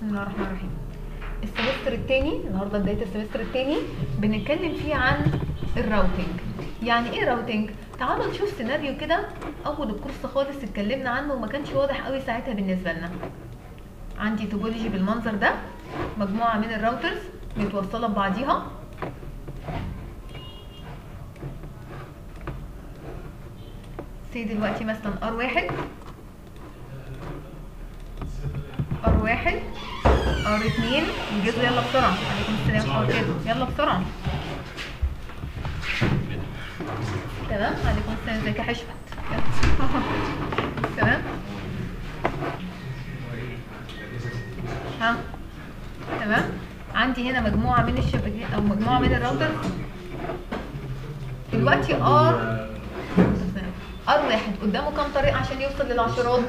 بسم الله الرحمن الرحيم السمستر الثاني النهارده بدايه السمستر الثاني بنتكلم فيه عن الراوتنج يعني ايه راوتنج تعالوا نشوف سيناريو كده اول الكورس خالص اتكلمنا عنه وما كانش واضح قوي ساعتها بالنسبه لنا عندي توبولوجي بالمنظر ده مجموعه من الراوترز متوصله ببعضيها سي دلوقتي مثلا ار واحد ار واحد ار اتنين انجزوا يلا بسرعة عليكم السلام ار كده يلا بسرعة تمام عليكم السلام ازيك يا حشمت تمام ها تمام عندي هنا مجموعة من الشبكات او مجموعة من الراوتر دلوقتي ار ار واحد قدامه كام طريق عشان يوصل للعشرات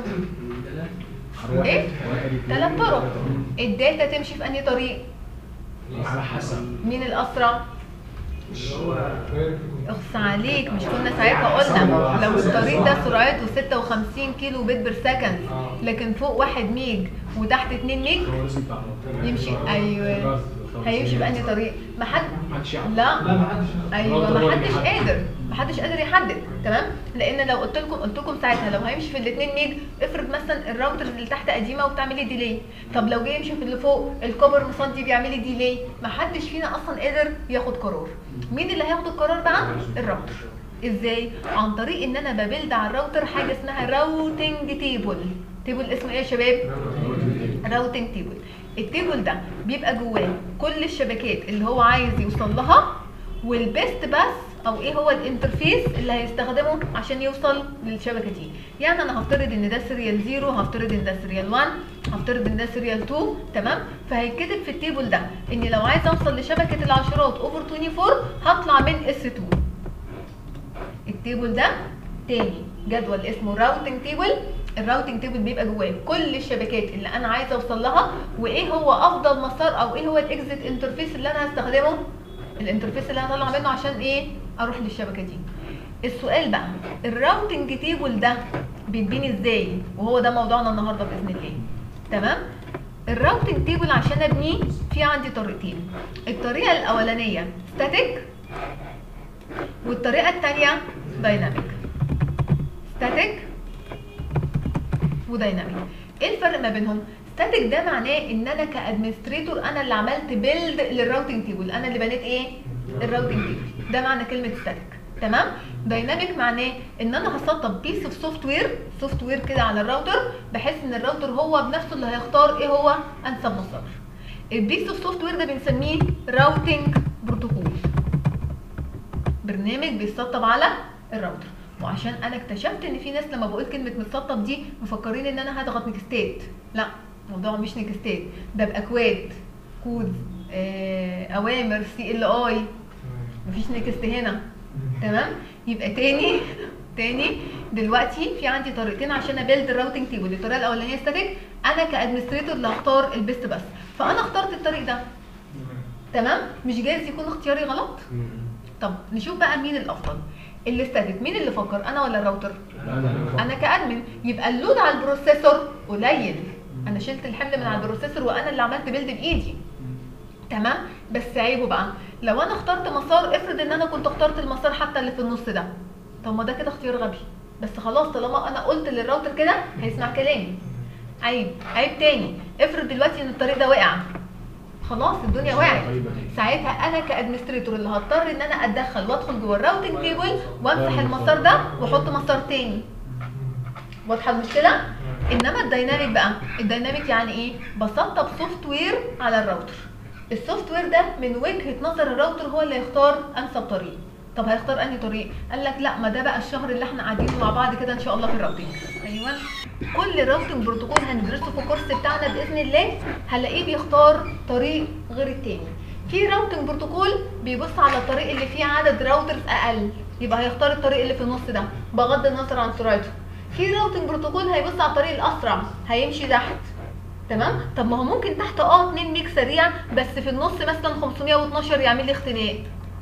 ايه ثلاث طرق الداتا تمشي في انهي طريق على حسب مين الاسرع اللي هو اخص عليك مش كنا ساعتها قلنا لو الطريق ده سرعته 56 كيلو بت بير سكند لكن فوق 1 ميج وتحت 2 ميج يمشي ايوه هيمشي بأنهي طريق ما حد محدش يعرف. لا لا محدش ايوه الراوتر هو ما اللي حدش بيحدد. قادر ما حدش قادر يحدد تمام لان لو قلت لكم قلت لكم ساعتها لو هيمشي في الاثنين ميج افرض مثلا الراوتر اللي تحت قديمه وبتعملي ديلي طب لو جه يمشي في اللي فوق الكوبر مصدي بيعملي ديلي ما حدش فينا اصلا قادر ياخد قرار مين اللي هياخد القرار بقى الراوتر ازاي عن طريق ان انا ببلد على الراوتر حاجه اسمها راوتنج تيبل تيبل اسمه ايه يا شباب راوتنج تيبل التيبل ده بيبقى جواه كل الشبكات اللي هو عايز يوصل لها والبيست بس او ايه هو الانترفيس اللي هيستخدمه عشان يوصل للشبكه دي يعني انا هفترض ان ده سيريال 0 هفترض ان ده سيريال 1 هفترض ان ده سيريال 2 تمام فهيتكتب في التيبل ده ان لو عايز اوصل لشبكه العشرات اوفر 24 هطلع من اس 2 التيبل ده تاني جدول اسمه راوتنج تيبل الراوتنج تيبل بيبقى جواه كل الشبكات اللي انا عايزه اوصل لها وايه هو افضل مسار او ايه هو الاكزيت انترفيس اللي انا هستخدمه الانترفيس اللي انا هطلع منه عشان ايه اروح للشبكه دي السؤال بقى الراوتنج تيبل ده بيتبني ازاي وهو ده موضوعنا النهارده باذن الله تمام الراوتنج تيبل عشان ابنيه في عندي طريقتين الطريقه الاولانيه ستاتيك والطريقه الثانيه دايناميك ستاتيك ودايناميك ايه الفرق ما بينهم ستاتيك ده معناه ان انا كادمنستريتور انا اللي عملت بيلد للراوتنج تيبل انا اللي بنيت ايه الراوتنج تيبل ده معنى كلمه ستاتيك تمام دايناميك معناه ان انا هسطب بيس اوف سوفت وير سوفت وير كده على الراوتر بحيث ان الراوتر هو بنفسه اللي هيختار ايه هو انسب مسار البيس اوف سوفت وير ده بنسميه راوتنج بروتوكول برنامج بيتسطب على الراوتر وعشان انا اكتشفت ان في ناس لما بقول كلمه متسطب دي مفكرين ان انا هضغط نكستات لا الموضوع مش نكستات ده باكواد كود آه، اوامر سي ال اي مفيش نكست هنا تمام يبقى تاني تاني دلوقتي في عندي طريقتين عشان ابيلد الراوتنج تيبل الطريقه الاولانيه ستاتيك انا كادمنستريتور اللي هختار البيست بس فانا اخترت الطريق ده تمام مش جايز يكون اختياري غلط طب نشوف بقى مين الافضل اللي استاتيك مين اللي فكر انا ولا الراوتر انا كادمن يبقى اللود على البروسيسور قليل انا شلت الحمل من على البروسيسور وانا اللي عملت بيلد بايدي تمام بس عيبه بقى لو انا اخترت مسار افرض ان انا كنت اخترت المسار حتى اللي في النص ده طب ما ده كده اختيار غبي بس خلاص طالما انا قلت للراوتر كده هيسمع كلامي عيب عيب تاني افرض دلوقتي ان الطريق ده وقع خلاص الدنيا وقعت ساعتها انا كادمنستريتور اللي هضطر ان انا اتدخل وادخل جوه الراوتنج تيبل وامسح المسار ده واحط مسار تاني واضحه المشكله انما الدايناميك بقى الدايناميك يعني ايه بسطب سوفت وير على الراوتر السوفت وير ده من وجهه نظر الراوتر هو اللي هيختار انسب طريق طب هيختار انهي طريق قال لك لا ما ده بقى الشهر اللي احنا قاعدين مع بعض كده ان شاء الله في الراوتنج ايوه كل راوتنج بروتوكول هندرسه في الكورس بتاعنا باذن الله هنلاقيه بيختار طريق غير التاني في راوتنج بروتوكول بيبص على الطريق اللي فيه عدد راوترز اقل يبقى هيختار الطريق اللي في النص ده بغض النظر عن سرعته في راوتنج بروتوكول هيبص على الطريق الاسرع هيمشي تحت تمام طب ما هو ممكن تحت اه 2 ميج سريع بس في النص مثلا 512 يعمل لي اختناق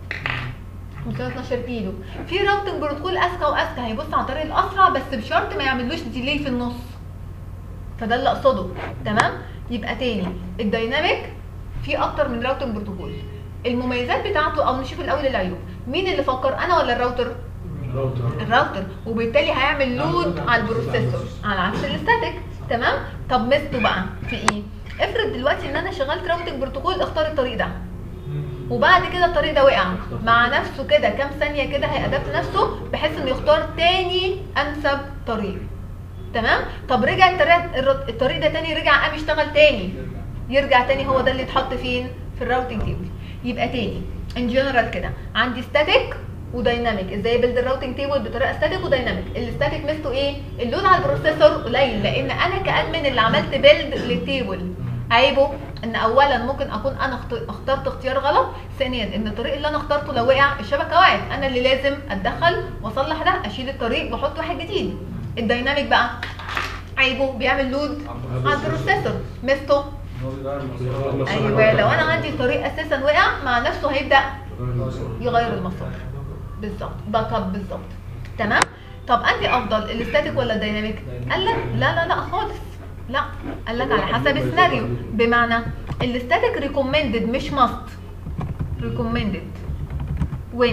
512 كيلو في راوتنج بروتوكول اذكى واذكى هيبص على الطريق الاسرع بس بشرط ما يعملوش ديلي في النص فده اللي اقصده تمام يبقى تاني الدايناميك فيه اكتر من راوتنج بروتوكول المميزات بتاعته او نشوف الاول العيوب مين اللي فكر انا ولا الراوتر راوتر الراوتر وبالتالي هيعمل لود على البروسيسور على عكس الاستاتيك تمام طب ميزته بقى في ايه افرض دلوقتي ان انا شغلت راوتنج بروتوكول اختار الطريق ده وبعد كده الطريق ده وقع مع نفسه كده كام ثانيه كده هيأدبت نفسه بحيث انه يختار تاني انسب طريق تمام طب رجع الطريق الر- الطريق ده تاني رجع قام يشتغل تاني يرجع تاني هو ده اللي اتحط فين في الراوتنج تيبل يبقى تاني ان جنرال كده عندي ستاتيك ودايناميك ازاي بيلد الراوتنج تيبل بطريقه ستاتيك ودايناميك الستاتيك ميزته ايه اللود على البروسيسور قليل لان انا كادمن اللي عملت بيلد للتيبل عيبه ان اولا ممكن اكون انا اخت- اخترت اختيار غلط ثانيا ان الطريق اللي انا اخترته لو وقع الشبكه وقعت انا اللي لازم اتدخل واصلح ده اشيل الطريق واحط واحد جديد الدايناميك بقى عيبه بيعمل لود على البروسيسور ميزته ايوه لو انا عندي الطريق اساسا وقع مع نفسه هيبدا يغير المسار بالظبط باك اب بالظبط تمام طب انهي افضل الاستاتيك ولا الديناميك قال لك لا لا لا خالص لا قال لك على حسب السيناريو بمعنى الاستاتيك ريكومندد مش ماست ريكومندد when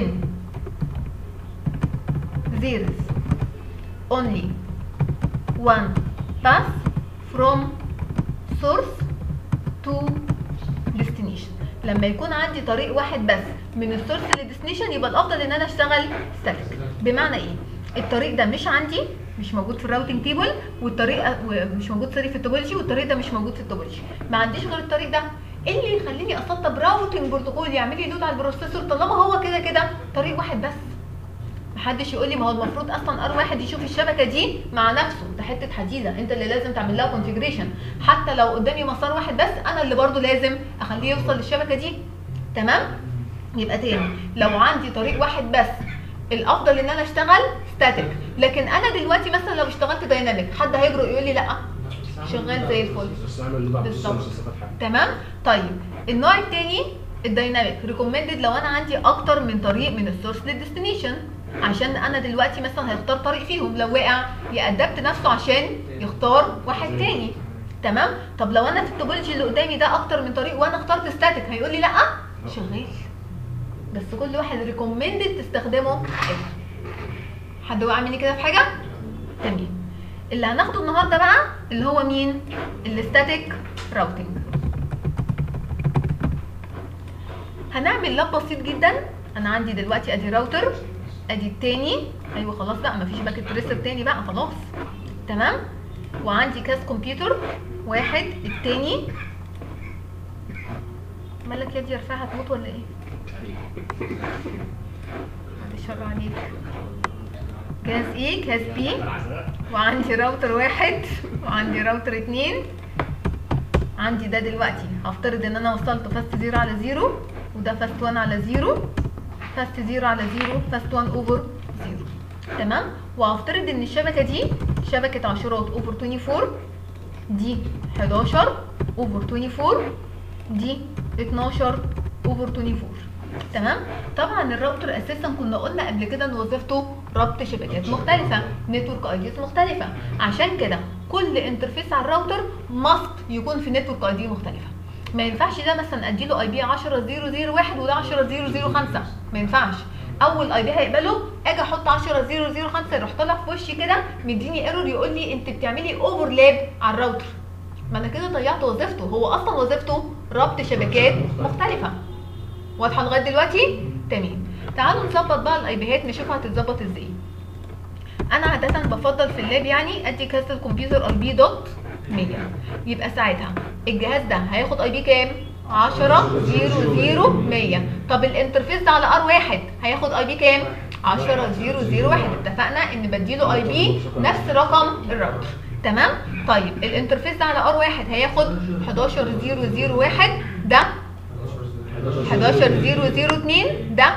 there is only one path from source to destination لما يكون عندي طريق واحد بس من السورس للديستنيشن يبقى الافضل ان انا اشتغل ستاتيك بمعنى ايه الطريق ده مش عندي مش موجود في الراوتنج تيبل والطريق مش موجود سوري في التوبولوجي والطريق ده مش موجود في التوبولوجي ما عنديش غير الطريق ده ايه اللي يخليني اسطب راوتنج بروتوكول يعمل لي لود على البروسيسور طالما هو كده كده طريق واحد بس محدش يقول لي ما هو المفروض اصلا ار واحد يشوف الشبكه دي مع نفسه ده حته حديده انت اللي لازم تعمل لها كونفيجريشن حتى لو قدامي مسار واحد بس انا اللي برضو لازم اخليه يوصل للشبكه دي تمام يبقى تاني لو عندي طريق واحد بس الافضل ان انا اشتغل ستاتيك لكن انا دلوقتي مثلا لو اشتغلت دايناميك حد هيجرؤ يقول لي لا شغال زي الفل بس اعمل اللي بعد بالظبط. السنة مش هستفاد حاجه تمام طيب النوع الثاني الدايناميك ريكومندد لو انا عندي اكتر من طريق من السورس للديستنيشن عشان انا دلوقتي مثلا هيختار طريق فيهم لو وقع يأدبت نفسه عشان يختار واحد تاني تمام طب لو انا في التوبولوجي اللي قدامي ده اكتر من طريق وانا اخترت ستاتيك هيقول لي لا شغال بس كل واحد ريكومندد تستخدمه امتى حد وقع مني كده في حاجه تمام اللي هناخده النهارده بقى اللي هو مين الاستاتيك راوتنج هنعمل لاب بسيط جدا انا عندي دلوقتي ادي راوتر ادي التاني ايوه خلاص بقى مفيش باكيت تريسر تاني بقى خلاص تمام وعندي كاس كمبيوتر واحد التاني مالك يا دي رفاعة هتموت ولا ايه؟ بعد الشر عليك جهاز ايه جهاز بي وعندي راوتر واحد وعندي راوتر اتنين عندي ده دلوقتي هفترض ان انا وصلت فاست زيرو على زيرو وده فاست 1 على زيرو فاست زيرو على زيرو فاست 1 اوفر زيرو تمام وهفترض ان الشبكه دي شبكه عشرات اوفر 24 دي 11 اوفر 24 دي 12 اوفر 24 تمام طبعا الراوتر اساسا كنا قلنا قبل كده ان وظيفته ربط شبكات مختلفه نتورك ايديز مختلفه عشان كده كل انترفيس على الراوتر ماست يكون في نتورك اي دي مختلفه ما ينفعش ده مثلا اديله اي بي 10001 وده 10005 ما ينفعش اول اي بي هيقبله اجي احط 10005 يروح طالع في وشي كده مديني ايرور يقول لي انت بتعملي اوفرلاب على الراوتر ما انا كده ضيعت وظيفته هو اصلا وظيفته ربط شبكات مختلفه واضحه لغايه دلوقتي تمام تعالوا نظبط بقى الاي بيهات نشوف هتتظبط ازاي انا عاده بفضل في اللاب يعني ادي كاس الكمبيوتر اي بي دوت 100 يبقى ساعتها الجهاز ده هياخد اي بي كام 10 0 0 100 طب الانترفيس ده على ار واحد هياخد اي بي كام 10 0 0 1 اتفقنا ان بديله اي بي نفس رقم الراوتر تمام طيب الانترفيس ده على ار واحد هياخد 11 0 0 1 ده 11 0 0 2 ده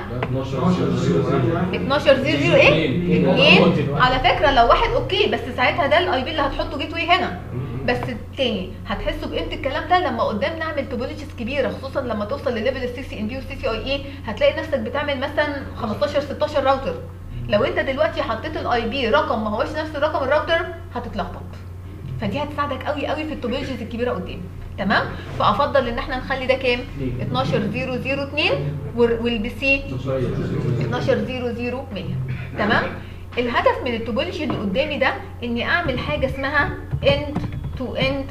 12 0 0 ايه 2 على فكره لو واحد اوكي بس ساعتها ده الاي بي اللي هتحطه جيت واي هنا بس التاني هتحسوا بقيمه الكلام ده لما قدام نعمل توبولوجيز كبيره خصوصا لما توصل لليفل السي سي ان بي والسي سي اي اي هتلاقي نفسك بتعمل مثلا 15 16 راوتر لو انت دلوقتي حطيت الاي بي رقم ما هوش نفس رقم الراوتر هتتلخبط فدي هتساعدك قوي قوي في التوبولوجيز الكبيره قدام تمام فافضل ان احنا نخلي ده كام 12002 والبي سي 1200100 تمام الهدف من التوبولوجي اللي قدامي ده اني اعمل حاجه اسمها end to end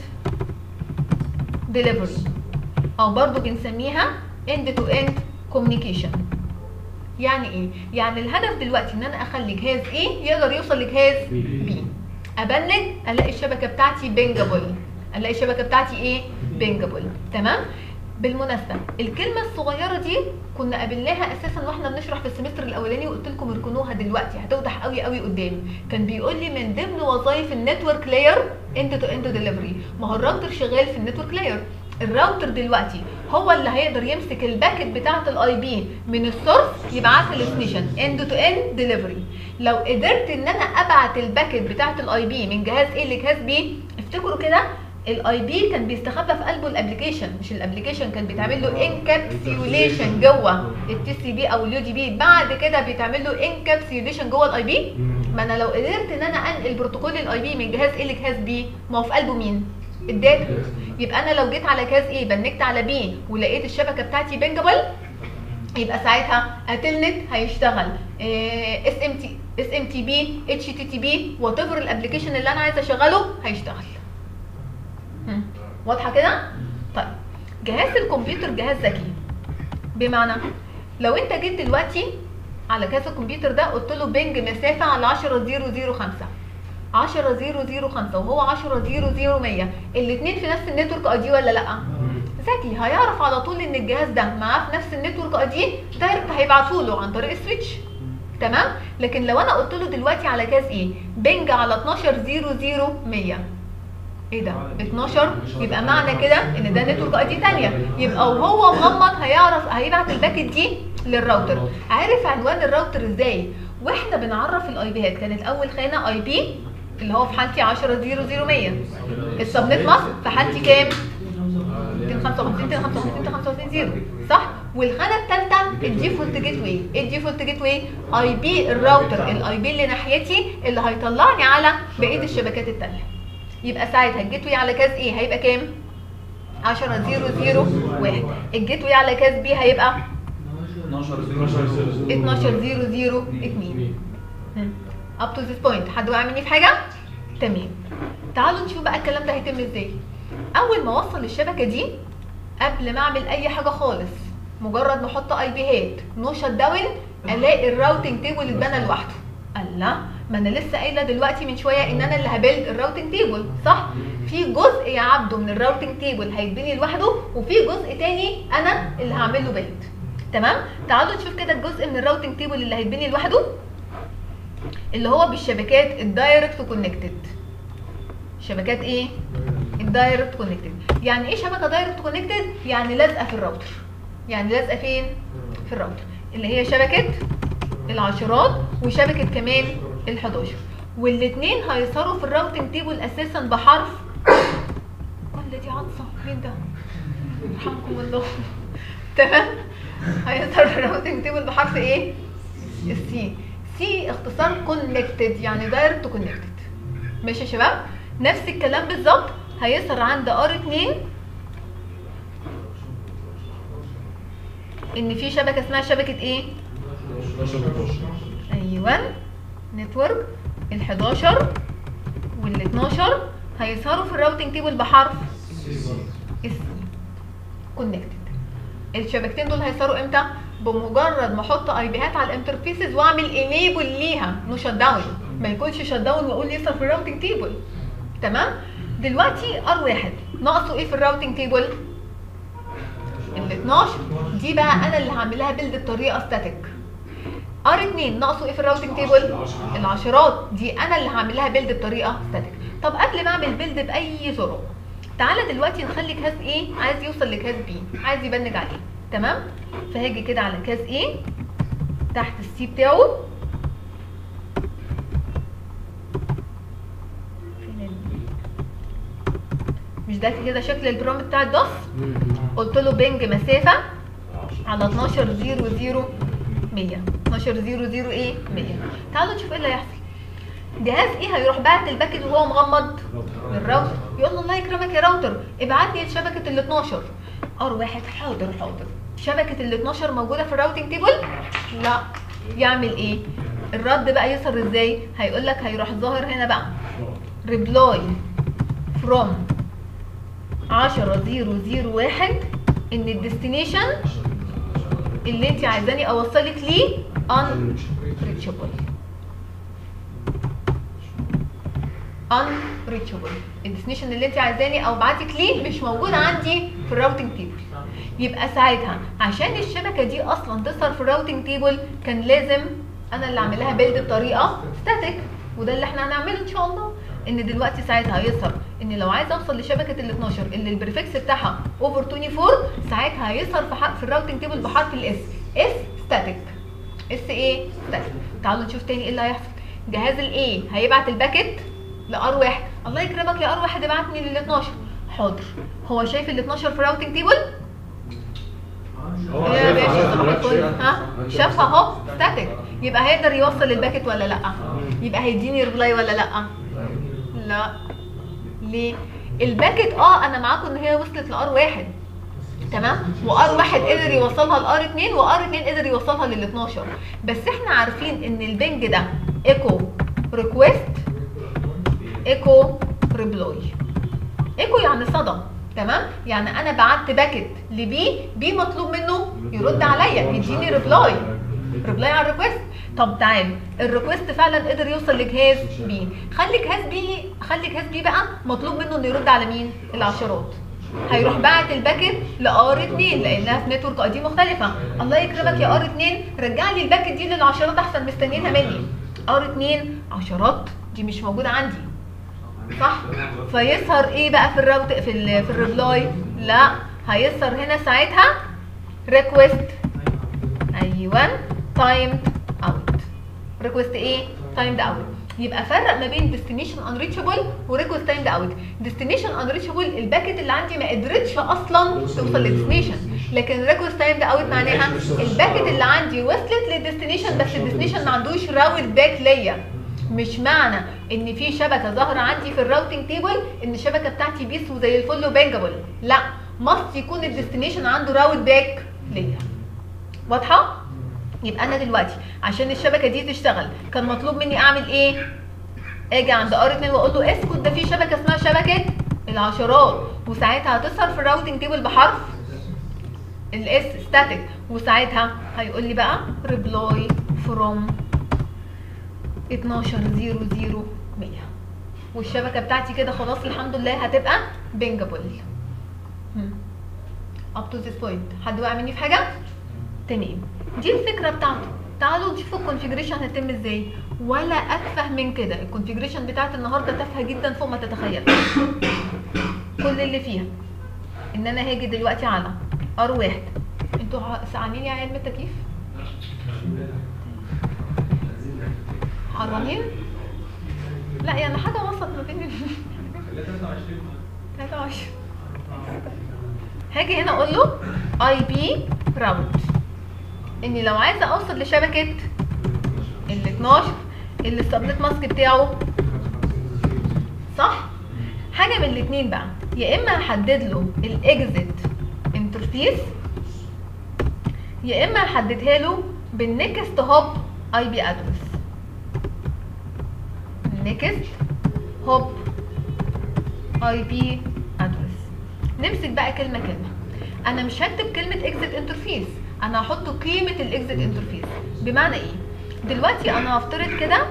delivery او برضو بنسميها end to end communication يعني ايه يعني الهدف دلوقتي ان انا اخلي جهاز A يقدر يوصل لجهاز B ابلج الاقي الشبكه بتاعتي بينجابل الاقي الشبكه بتاعتي ايه بينجابل تمام بالمناسبه الكلمه الصغيره دي كنا قابلناها اساسا واحنا بنشرح في السمستر الاولاني وقلت لكم اركنوها دلوقتي هتوضح قوي قوي قدام كان بيقول لي من ضمن وظائف النتورك لاير اند تو اند ديليفري ما هو الراوتر شغال في النتورك لاير الراوتر دلوقتي هو اللي هيقدر يمسك الباكت بتاعه الاي بي من السورس يبعتها للديستنيشن اند تو اند ديليفري لو قدرت ان انا ابعت الباكت بتاعه الاي بي من جهاز A لجهاز B افتكروا كده الاي بي كان بيستخبى في قلبه الابلكيشن مش الابلكيشن كان بيتعمل له انكابسيوليشن جوه التي سي بي او اليو دي بي بعد كده بيتعمل له انكابسيوليشن جوه الاي بي ما انا لو قدرت ان انا انقل بروتوكول الاي بي من جهاز A لجهاز B ما هو في قلبه مين الداتا يبقى انا لو جيت على جهاز A بنكت على B ولقيت الشبكه بتاعتي بنجبل يبقى ساعتها اتلنت هيشتغل اس ام تي اس ام تي بي اتش تي تي بي وات ايفر الابلكيشن اللي انا عايزه اشغله هيشتغل هم، واضحه كده طيب جهاز الكمبيوتر جهاز ذكي بمعنى لو انت جيت دلوقتي على جهاز الكمبيوتر ده قلت له بنج مسافه على 10005 10005 وهو 1000100 الاثنين في نفس النتورك اي دي ولا لا ذكي هيعرف على طول ان الجهاز ده معاه في نفس النتورك اي دي دايركت هيبعته له عن طريق السويتش تمام لكن لو انا قلت له دلوقتي على جهاز ايه بنج على 1200100 ايه ده 12 يبقى معنى كده ان ده نتورك اي دي ثانيه يبقى وهو مغمض هيعرف هيبعت الباكت دي للراوتر عارف عنوان الراوتر ازاي واحنا بنعرف الاي بيات كانت اول خانه اي بي اللي هو في حالتي 1000100 السبنت ماسك في حالتي كام 255 255 255 0 صح والخانه الثالثه الديفولت جيت واي ايه الديفولت جيت واي اي بي الراوتر الاي بي اللي ناحيتي اللي هيطلعني على بقيه الشبكات الثانيه يبقى ساعتها الجيت واي على كاس ايه هيبقى كام 10001 الجيت واي على كاس بي هيبقى 12002 اب تو ذيس بوينت حد واقع مني في حاجه تمام تعالوا نشوف بقى الكلام ده هيتم ازاي اول ما اوصل الشبكه دي قبل ما اعمل اي حاجه خالص مجرد ما احط اي بي هات نو شت داون الاقي الراوتنج تيبل اتبنى لوحده الله ما انا لسه قايله دلوقتي من شويه ان انا اللي هبيلد الراوتنج تيبل صح في جزء يا عبده من الراوتنج تيبل هيتبني لوحده وفي جزء تاني انا اللي هعمل له بيلد تمام تعالوا نشوف كده الجزء من الراوتنج تيبل اللي هيتبني لوحده اللي هو بالشبكات الدايركت كونكتد شبكات ايه الدايركت كونكتد يعني ايه شبكه دايركت كونكتد يعني لازقه في الراوتر يعني لازقه فين في الراوتر اللي هي شبكه العشرات وشبكه كمان ال11 والاثنين هيظهروا في الراوتنج تيبل اساسا بحرف ولا دي عطسه مين ده يرحمكم الله تمام هيظهر في الراوتنج تيبل بحرف ايه السي سي اختصار كونكتد يعني دايركت كونكتد ماشي يا شباب نفس الكلام بالظبط هيظهر عند ار 2 ان في شبكه اسمها شبكه ايه ايوه نتورك ال11 وال12 هيظهروا في الراوتنج تيبل بحرف اس كونكتد الشبكتين دول هيظهروا امتى بمجرد ما احط اي بيهات على الانترفيسز واعمل انيبل ليها نو شت داون ما يكونش شت داون واقول يظهر في الراوتنج تيبل تمام دلوقتي ار واحد ناقصه ايه في الراوتنج تيبل ال 12 دي بقى انا اللي هعمل لها بيلد بطريقه ستاتيك ار 2 ناقصه ايه في الراوتنج تيبل العشرات دي انا اللي هعمل لها بيلد بطريقه ستاتيك طب قبل ما اعمل بيلد باي طرق تعالى دلوقتي نخلي جهاز ايه عايز يوصل لجهاز بي عايز يبنج عليه تمام فهاجي كده على جهاز ايه تحت السي بتاعه فين ال- مش ده كده شكل البروم بتاع الدوس قلت له بنج مسافه على 12 0 0 100 12 0 0 ايه 100 تعالوا نشوف ايه اللي هيحصل جهاز ايه هيروح باعت الباكت وهو مغمض الراوتر يقول له الله يكرمك يا راوتر ابعت لي شبكه ال 12 ار واحد حاضر حاضر شبكه ال 12 موجوده في الراوتنج تيبل لا يعمل ايه الرد بقى يظهر ازاي هيقول لك هيروح ظاهر هنا بقى ريبلاي فروم 10001 ان الديستنيشن اللي انت عايزاني اوصلك ليه ان ريتشابل unreachable الديستنيشن اللي انت عايزاني او بعتك ليه مش موجود عندي في الراوتنج تيبل يبقى ساعتها عشان الشبكه دي اصلا تظهر في الراوتنج تيبل كان لازم انا اللي اعمل لها بيلد بطريقه ستاتيك وده اللي احنا هنعمله ان شاء الله ان دلوقتي ساعتها هيظهر ان لو عايز اوصل لشبكه ال 12 اللي البريفكس بتاعها اوفر 24 ساعتها هيظهر في حرف في الراوتنج تيبل بحرف الاس اس ستاتيك اس ايه ستاتيك تعالوا نشوف تاني ايه اللي هيحصل جهاز الاي هيبعت الباكت لار واحد الله يكرمك يا ار واحد ابعتني لل 12 حاضر هو شايف ال 12 في الراوتنج تيبل هو ايه يا باشا شايفها صباح دلوقتي. الفل ها شافها اهو ستاتيك يبقى هيقدر يوصل الباكت ولا لا يبقى هيديني ريبلاي ولا لا لا ليه الباكت اه انا معاكم ان هي وصلت لار واحد تمام وار واحد قدر يوصلها لار 2 وار 2 قدر يوصلها لل 12 بس احنا عارفين ان البنج ده ايكو ريكويست ايكو ريبلاي ايكو يعني صدى تمام يعني انا بعت باكت لبي بي مطلوب منه يرد عليا يديني ريبلاي ريبلاي على الريكوست طب تعالى الريكوست فعلا قدر يوصل لجهاز بي خلي جهاز بي خلي جهاز بي بقى مطلوب منه انه يرد على مين العشرات هيروح باعت الباكت لار 2 لانها في نتورك اي دي مختلفه الله يكرمك يا ار 2 رجع لي الباكت دي للعشرات احسن مستنيينها مني ار 2 عشرات دي مش موجوده عندي صح فيظهر ايه بقى في الراوت في ال في الريبلاي لا هيظهر هنا ساعتها ريكويست ايوه تايمد اوت ريكويست ايه تايمد اوت يبقى فرق ما بين ديستنيشن انريتشابل وريكوست تايمد اوت ديستنيشن انريتشابل الباكت اللي عندي ما قدرتش اصلا توصل للديستنيشن لكن ريكوست تايمد اوت معناها الباكت اللي عندي وصلت للديستنيشن بس الديستنيشن ما عندوش راوت باك ليا مش معنى ان في شبكه ظاهره عندي في الراوتنج تيبل ان الشبكه بتاعتي بيس وزي الفل وبانجابل لا ماست يكون الديستنيشن عنده راوت باك ليا واضحه يبقى انا دلوقتي عشان الشبكه دي تشتغل كان مطلوب مني اعمل ايه اجي عند ار 2 واقول له اسكت ده في شبكه اسمها شبكه العشرات وساعتها هتظهر في الراوتنج تيبل بحرف الاس ستاتيك وساعتها هيقول لي بقى ريبلاي فروم 1200100 والشبكه بتاعتي كده خلاص الحمد لله هتبقى بينجابل اب تو ذيس بوينت حد وقع مني في حاجه تمام دي الفكره بتاعته تعالوا نشوف الكونفيجريشن هتتم ازاي ولا اتفه من كده الكونفيجريشن بتاعت النهارده تافهه جدا فوق ما تتخيل كل اللي فيها ان انا هاجي دلوقتي على ار واحد انتوا سامعين يا علم التكييف حرانين لا يعني حاجه وسط ما بين ال 23 هاجي هنا اقول له اي بي راوت اني لو عايزه اوصل لشبكه ال 12 اللي السبنت ماسك بتاعه صح حاجه من الاثنين بقى يا اما احدد له الاكزيت انترفيس يا اما احددها له بالنكست هوب اي بي ادرس نكست هوب اي بي ادرس نمسك بقى كلمه كلمه انا مش هكتب كلمه اكزيت انترفيس انا هحط قيمه الاكزيت انترفيس بمعنى ايه دلوقتي انا هفترض كده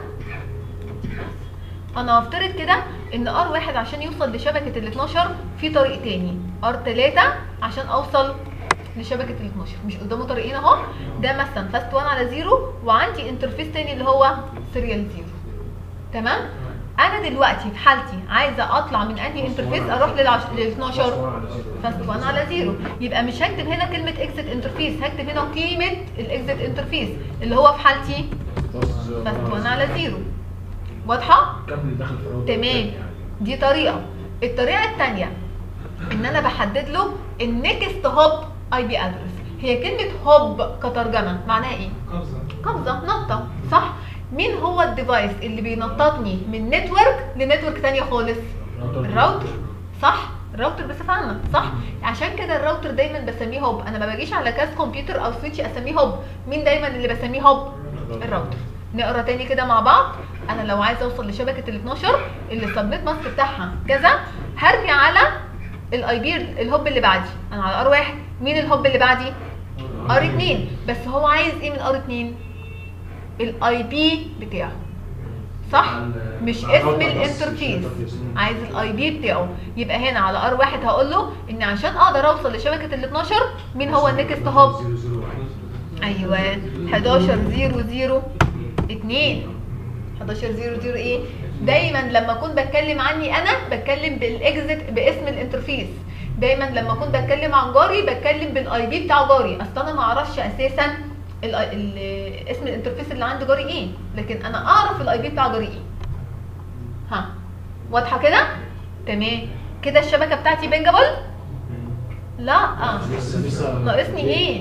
انا هفترض كده ان ار واحد عشان يوصل لشبكه ال 12 في طريق تاني ار 3 عشان اوصل لشبكه ال 12 مش قدامه طريقين اهو ده مثلا فاست 1 على 0 وعندي انترفيس تاني اللي هو سيريال 0 تمام انا دلوقتي في حالتي عايزه اطلع من انهي انترفيس اروح للعش... لل 12 فاست 1 على 0 يبقى مش هكتب هنا كلمه اكزيت انترفيس هكتب هنا قيمه الاكزيت انترفيس اللي هو في حالتي فاست 1 على 0 واضحه كابل داخل في الراوتر تمام دي طريقه الطريقه الثانيه ان انا بحدد له النكست هوب اي بي ادرس هي كلمه هوب كترجمه معناها ايه قفزه قفزه نطه صح مين هو الديفايس اللي بينططني من نتورك لنتورك تانية خالص الراوتر صح الراوتر بصفه عامه صح عشان كده الراوتر دايما بسميه هوب انا ما باجيش على كاس كمبيوتر او سويتش اسميه هوب مين دايما اللي بسميه هوب الراوتر نقرا تاني كده مع بعض انا لو عايزه اوصل لشبكه ال 12 اللي السبنت ماسك بتاعها كذا هرجع على الاي بي الهوب اللي بعدي انا على ار واحد مين الهوب اللي بعدي ار 2 بس هو عايز ايه من ار 2 الاي بي بتاعه صح مش اسم الانترفيس عايز الاي بي بتاعه يبقى هنا على ار واحد هقول له ان عشان اقدر اوصل لشبكه ال 12 مين هو النكست هوب ايوه 11 0 0 2 11 0 0 ايه دايما لما اكون بتكلم عني انا بتكلم بالاكزit باسم الانترفيس دايما لما اكون بتكلم عن جاري بتكلم بالاي بي بتاع جاري اصل انا ما اعرفش اساسا ال ال اسم الانترفيس اللي عند جاري ايه لكن انا اعرف الاي بي بتاع جاري ايه ها واضحه كده تمام كده الشبكه بتاعتي بنجابل لا ناقصني ايه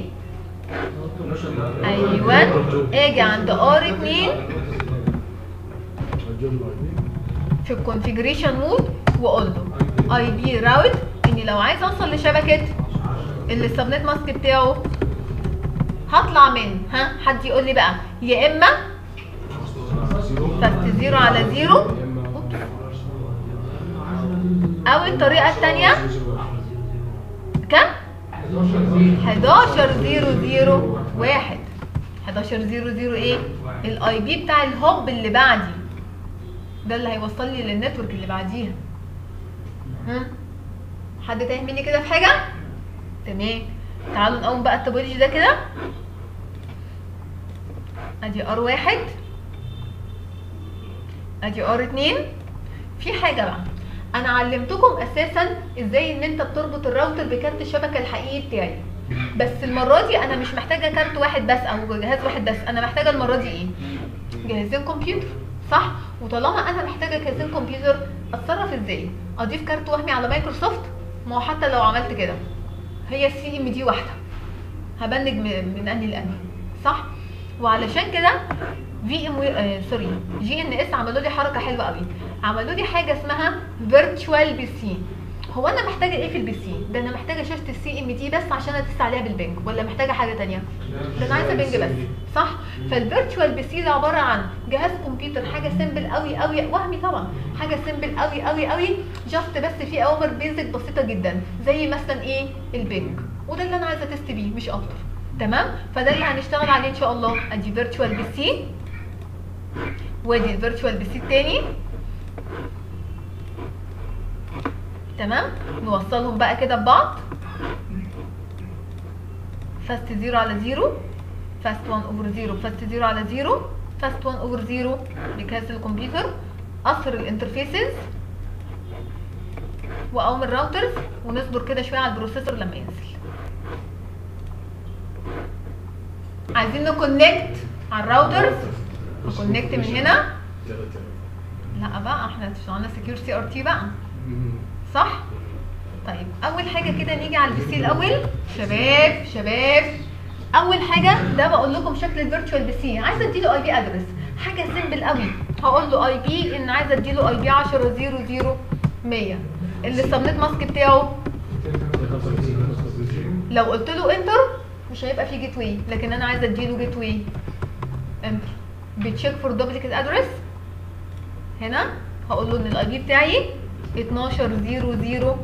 ايوه اجي عند ار 2 في الكونفيجريشن مود واقول له اي بي راوت اني لو عايز اوصل لشبكه اللي السبنت ماسك بتاعه هطلع من ها حد يقول لي بقى يا اما فاست زيرو على زيرو او الطريقه الثانيه كم 11 0 0 1 11 0 0 ايه الاي بي بتاع الهوب اللي بعدي ده اللي هيوصل لي للنتورك اللي بعديها ها حد تايه مني كده في حاجه تمام تعالوا نقوم بقى التوبولوجي ده كده ادي ار واحد ادي ار اتنين في حاجه بقى انا علمتكم اساسا ازاي ان انت بتربط الراوتر بكارت الشبكه الحقيقي بتاعي بس المره دي انا مش محتاجه كارت واحد بس او جهاز واحد بس انا محتاجه المره دي ايه جهازين كمبيوتر صح وطالما انا محتاجه جهازين كمبيوتر اتصرف ازاي اضيف كارت وهمي على مايكروسوفت ما هو حتى لو عملت كده هي السي ام دي واحده هبنج من من انهي لانهي صح وعلشان كده في ام آه سوري جي ان اس عملوا لي حركه حلوه قوي عملوا لي حاجه اسمها فيرتشوال بي سي هو انا محتاجه ايه في البي سي ده انا محتاجه شاشه السي ام دي بس عشان اتست عليها بالبنج ولا محتاجه حاجه تانية ده انا عايزه بنج بس صح فالفيرتشوال بي سي ده عباره عن جهاز كمبيوتر حاجه سيمبل قوي قوي وهمي طبعا حاجه سيمبل قوي قوي قوي جاست بس في اوامر بيزك بسيطه جدا زي مثلا ايه البنج وده اللي انا عايزه تست بيه مش اكتر تمام فده اللي هنشتغل عليه ان شاء الله ادي فيرتشوال بي سي وادي الفيرتشوال بي سي التاني تمام نوصلهم بقى كده ببعض فاست زيرو على زيرو فاست 1 اوفر زيرو فاست زيرو على زيرو فاست 1 اوفر زيرو بجهاز الكمبيوتر اثر الانترفيسز واقوم الراوترز ونصبر كده شويه على البروسيسور لما ينزل عايزين نكونكت على الراوترز نكونكت من هنا لا بقى احنا اشتغلنا سكيور سي ار تي بقى صح طيب اول حاجه كده نيجي على البي سي الاول شباب شباب اول حاجه ده بقول لكم شكل الفيرتشوال بي سي عايزه اديله اي بي ادرس حاجه سيمبل قوي هقول له اي بي ان عايزه اديله اي بي 10 0 0 100 اللي السبنت ماسك بتاعه لو قلت له انتر مش هيبقى فيه جيت واي لكن انا عايزه اديله جيت واي انتر بتشيك فور دوبليكيت ادرس هنا هقول له ان الاي بي بتاعي 12 0 0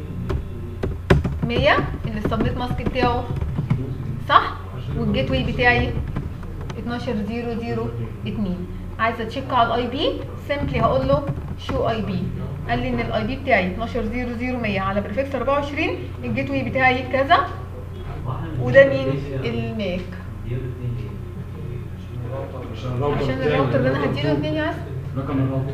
100 اللي السبنت ماسك بتاعه صح والجيت واي بتاعي 12 0 0 2 عايزه اتشيك على الاي بي سيمبلي هقول له شو اي بي قال لي ان الاي بي بتاعي 12 0 0 100 على بريفكس 24 الجيت واي بتاعي كذا وده مين الماك عشان الراوتر اللي انا هديله اتنين يا عسل رقم الراوتر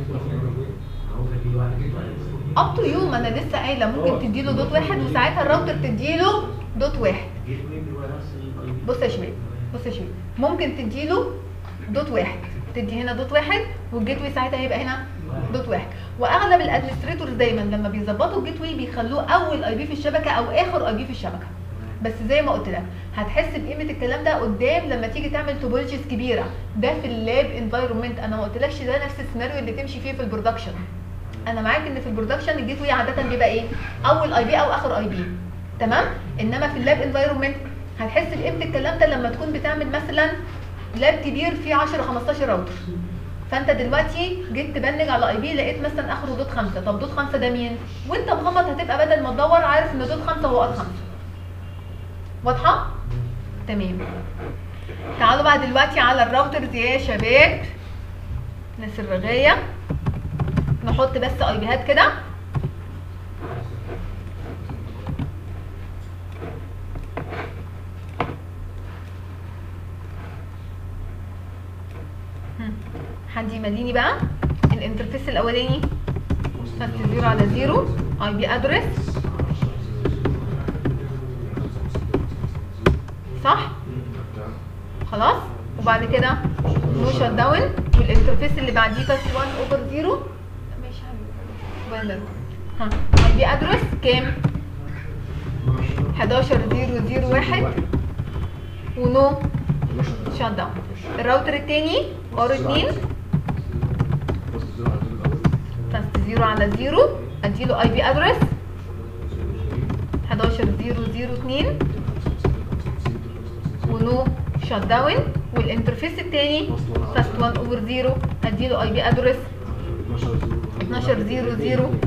اب تو يو ما انا لسه قايله ممكن تديله دوت واحد وساعتها الراوتر تديله دوت واحد بص يا شباب بص يا شباب ممكن تديله دوت واحد تدي هنا دوت واحد والجيت واي ساعتها هيبقى هنا دوت واحد واغلب الادمنستريتورز دايما لما بيظبطوا الجيت واي بيخلوه اول اي بي في الشبكه او اخر اي بي في الشبكه بس زي ما قلت لك هتحس بقيمه الكلام ده قدام لما تيجي تعمل توبولوجيز كبيره ده في اللاب انفايرمنت انا ما قلتلكش ده نفس السيناريو اللي تمشي فيه في البرودكشن انا معاك ان في البرودكشن الجيت واي عاده بيبقى ايه اول اي بي او اخر اي بي تمام انما في اللاب انفايرمنت هتحس بقيمه الكلام ده لما تكون بتعمل مثلا لاب كبير فيه 10 15 راوتر فانت دلوقتي جيت تبنج على اي بي لقيت مثلا اخره دوت خمسه طب دوت خمسه ده مين؟ وانت مغمض هتبقى بدل ما تدور عارف ان دوت خمسه هو ار خمسه واضحه؟ تمام تعالوا بقى دلوقتي على الراوترز يا شباب ناس الرغايه نحط بس اي بيهات كده هم. حد يمليني بقى الانترفيس الاولاني فاست زيرو على زيرو اي بي ادرس صح خلاص وبعد كده نو شت داون والانترفيس اللي بعديه فاست 1 اوفر زيرو ماشي يا حبيبي ها اي بي ادرس كام 11001 ونو شت داون الراوتر التاني ار 2 فاست زيرو على زيرو اديله اي بي ادرس 11002 ونو شت داون والانترفيس التاني فاست 1 اوفر زيرو اديله اي بي ادرس 12002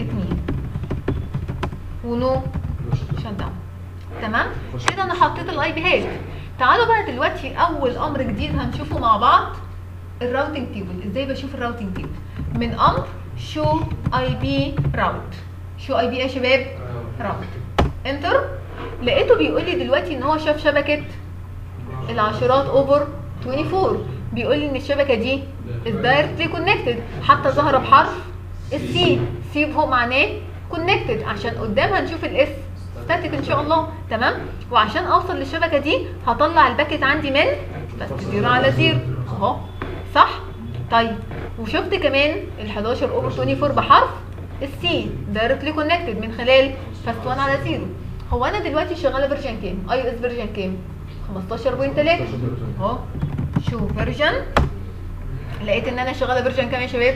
ونو شت داون تمام كده انا حطيت الاي بي هات تعالوا بقى دلوقتي اول امر جديد هنشوفه مع بعض الراوتنج تيبل ازاي بشوف الراوتنج تيبل من امر شو اي بي راوت شو اي بي يا شباب راوت انتر لقيته بيقول لي دلوقتي ان هو شاف شبكه العشرات اوفر 24 بيقول لي ان الشبكه دي is directly connected حتى ظهر بحرف السي سي فوق معناه connected عشان قدام هنشوف الاس ستاتيك ان شاء الله تمام وعشان اوصل للشبكه دي هطلع الباكت عندي من بس زيرو على زيرو اهو صح طيب وشفت كمان ال 11 اوفر 24 بحرف السي دايركتلي كونكتد من خلال فاست 1 على زيرو هو انا دلوقتي شغاله فيرجن كام اي او اس فيرجن كام 15.3 اهو شو فيرجن لقيت ان انا شغاله فيرجن كام يا شباب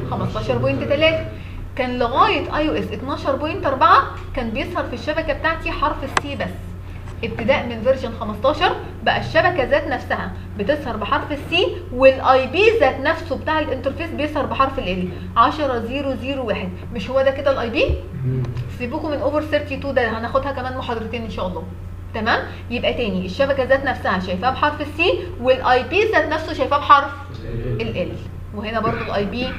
15.3 كان لغايه اي او اس 12.4 كان بيظهر في الشبكه بتاعتي حرف السي بس ابتداء من فيرجن 15 بقى الشبكه ذات نفسها بتظهر بحرف السي والاي بي ذات نفسه بتاع الانترفيس بيظهر بحرف ال 10001 مش هو ده كده الاي بي سيبوكم من اوفر 32 ده هناخدها كمان محاضرتين ان شاء الله تمام يبقى تاني الشبكه ذات نفسها شايفاها بحرف السي والاي بي ذات نفسه شايفاه بحرف ال وهنا برضو الاي بي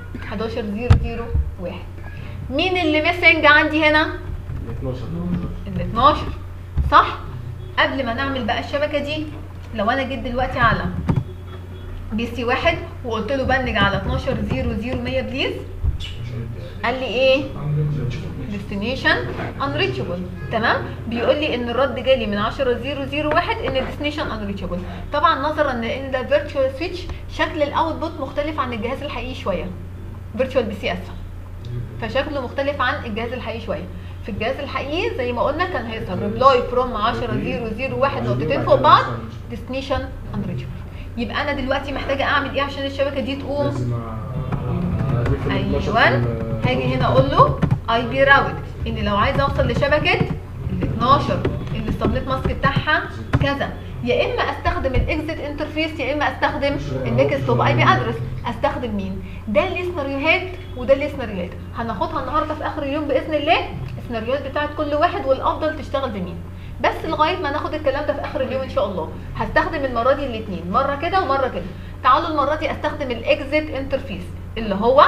11001 مين اللي ميسنج عندي هنا 12 ال 12 صح قبل ما نعمل بقى الشبكه دي لو انا جيت دلوقتي على بي سي واحد وقلت له بنج على 12 0 0 100 بليز قال لي ايه destination unreachable تمام بيقول لي ان الرد جالي من 10 0 0 1 ان destination unreachable طبعا نظرا لان ده virtual switch شكل الاوتبوت مختلف عن الجهاز الحقيقي شويه virtual بي سي اسف فشكله مختلف عن الجهاز الحقيقي شويه في الجهاز الحقيقي زي ما قلنا كان هيظهر ريبلاي فروم 10 0 0 1 نقطتين فوق بعض destination unreachable يبقى انا دلوقتي محتاجه اعمل ايه عشان الشبكه دي تقوم لازم ايوه هاجي هنا اقول له اي بي راوت ان لو عايز اوصل لشبكه ال 12 اللي السبنت ماسك بتاعها كذا يا اما استخدم الاكزيت انترفيس يا اما استخدم النكست اوف اي بي ادرس استخدم مين ده اللي سيناريوهات وده اللي سيناريوهات هناخدها النهارده في اخر اليوم باذن الله السيناريوهات بتاعت كل واحد والافضل تشتغل بمين بس لغايه ما ناخد الكلام ده في اخر اليوم ان شاء الله هستخدم المره دي الاثنين مره كده ومره كده تعالوا المره دي استخدم الاكزيت انترفيس اللي هو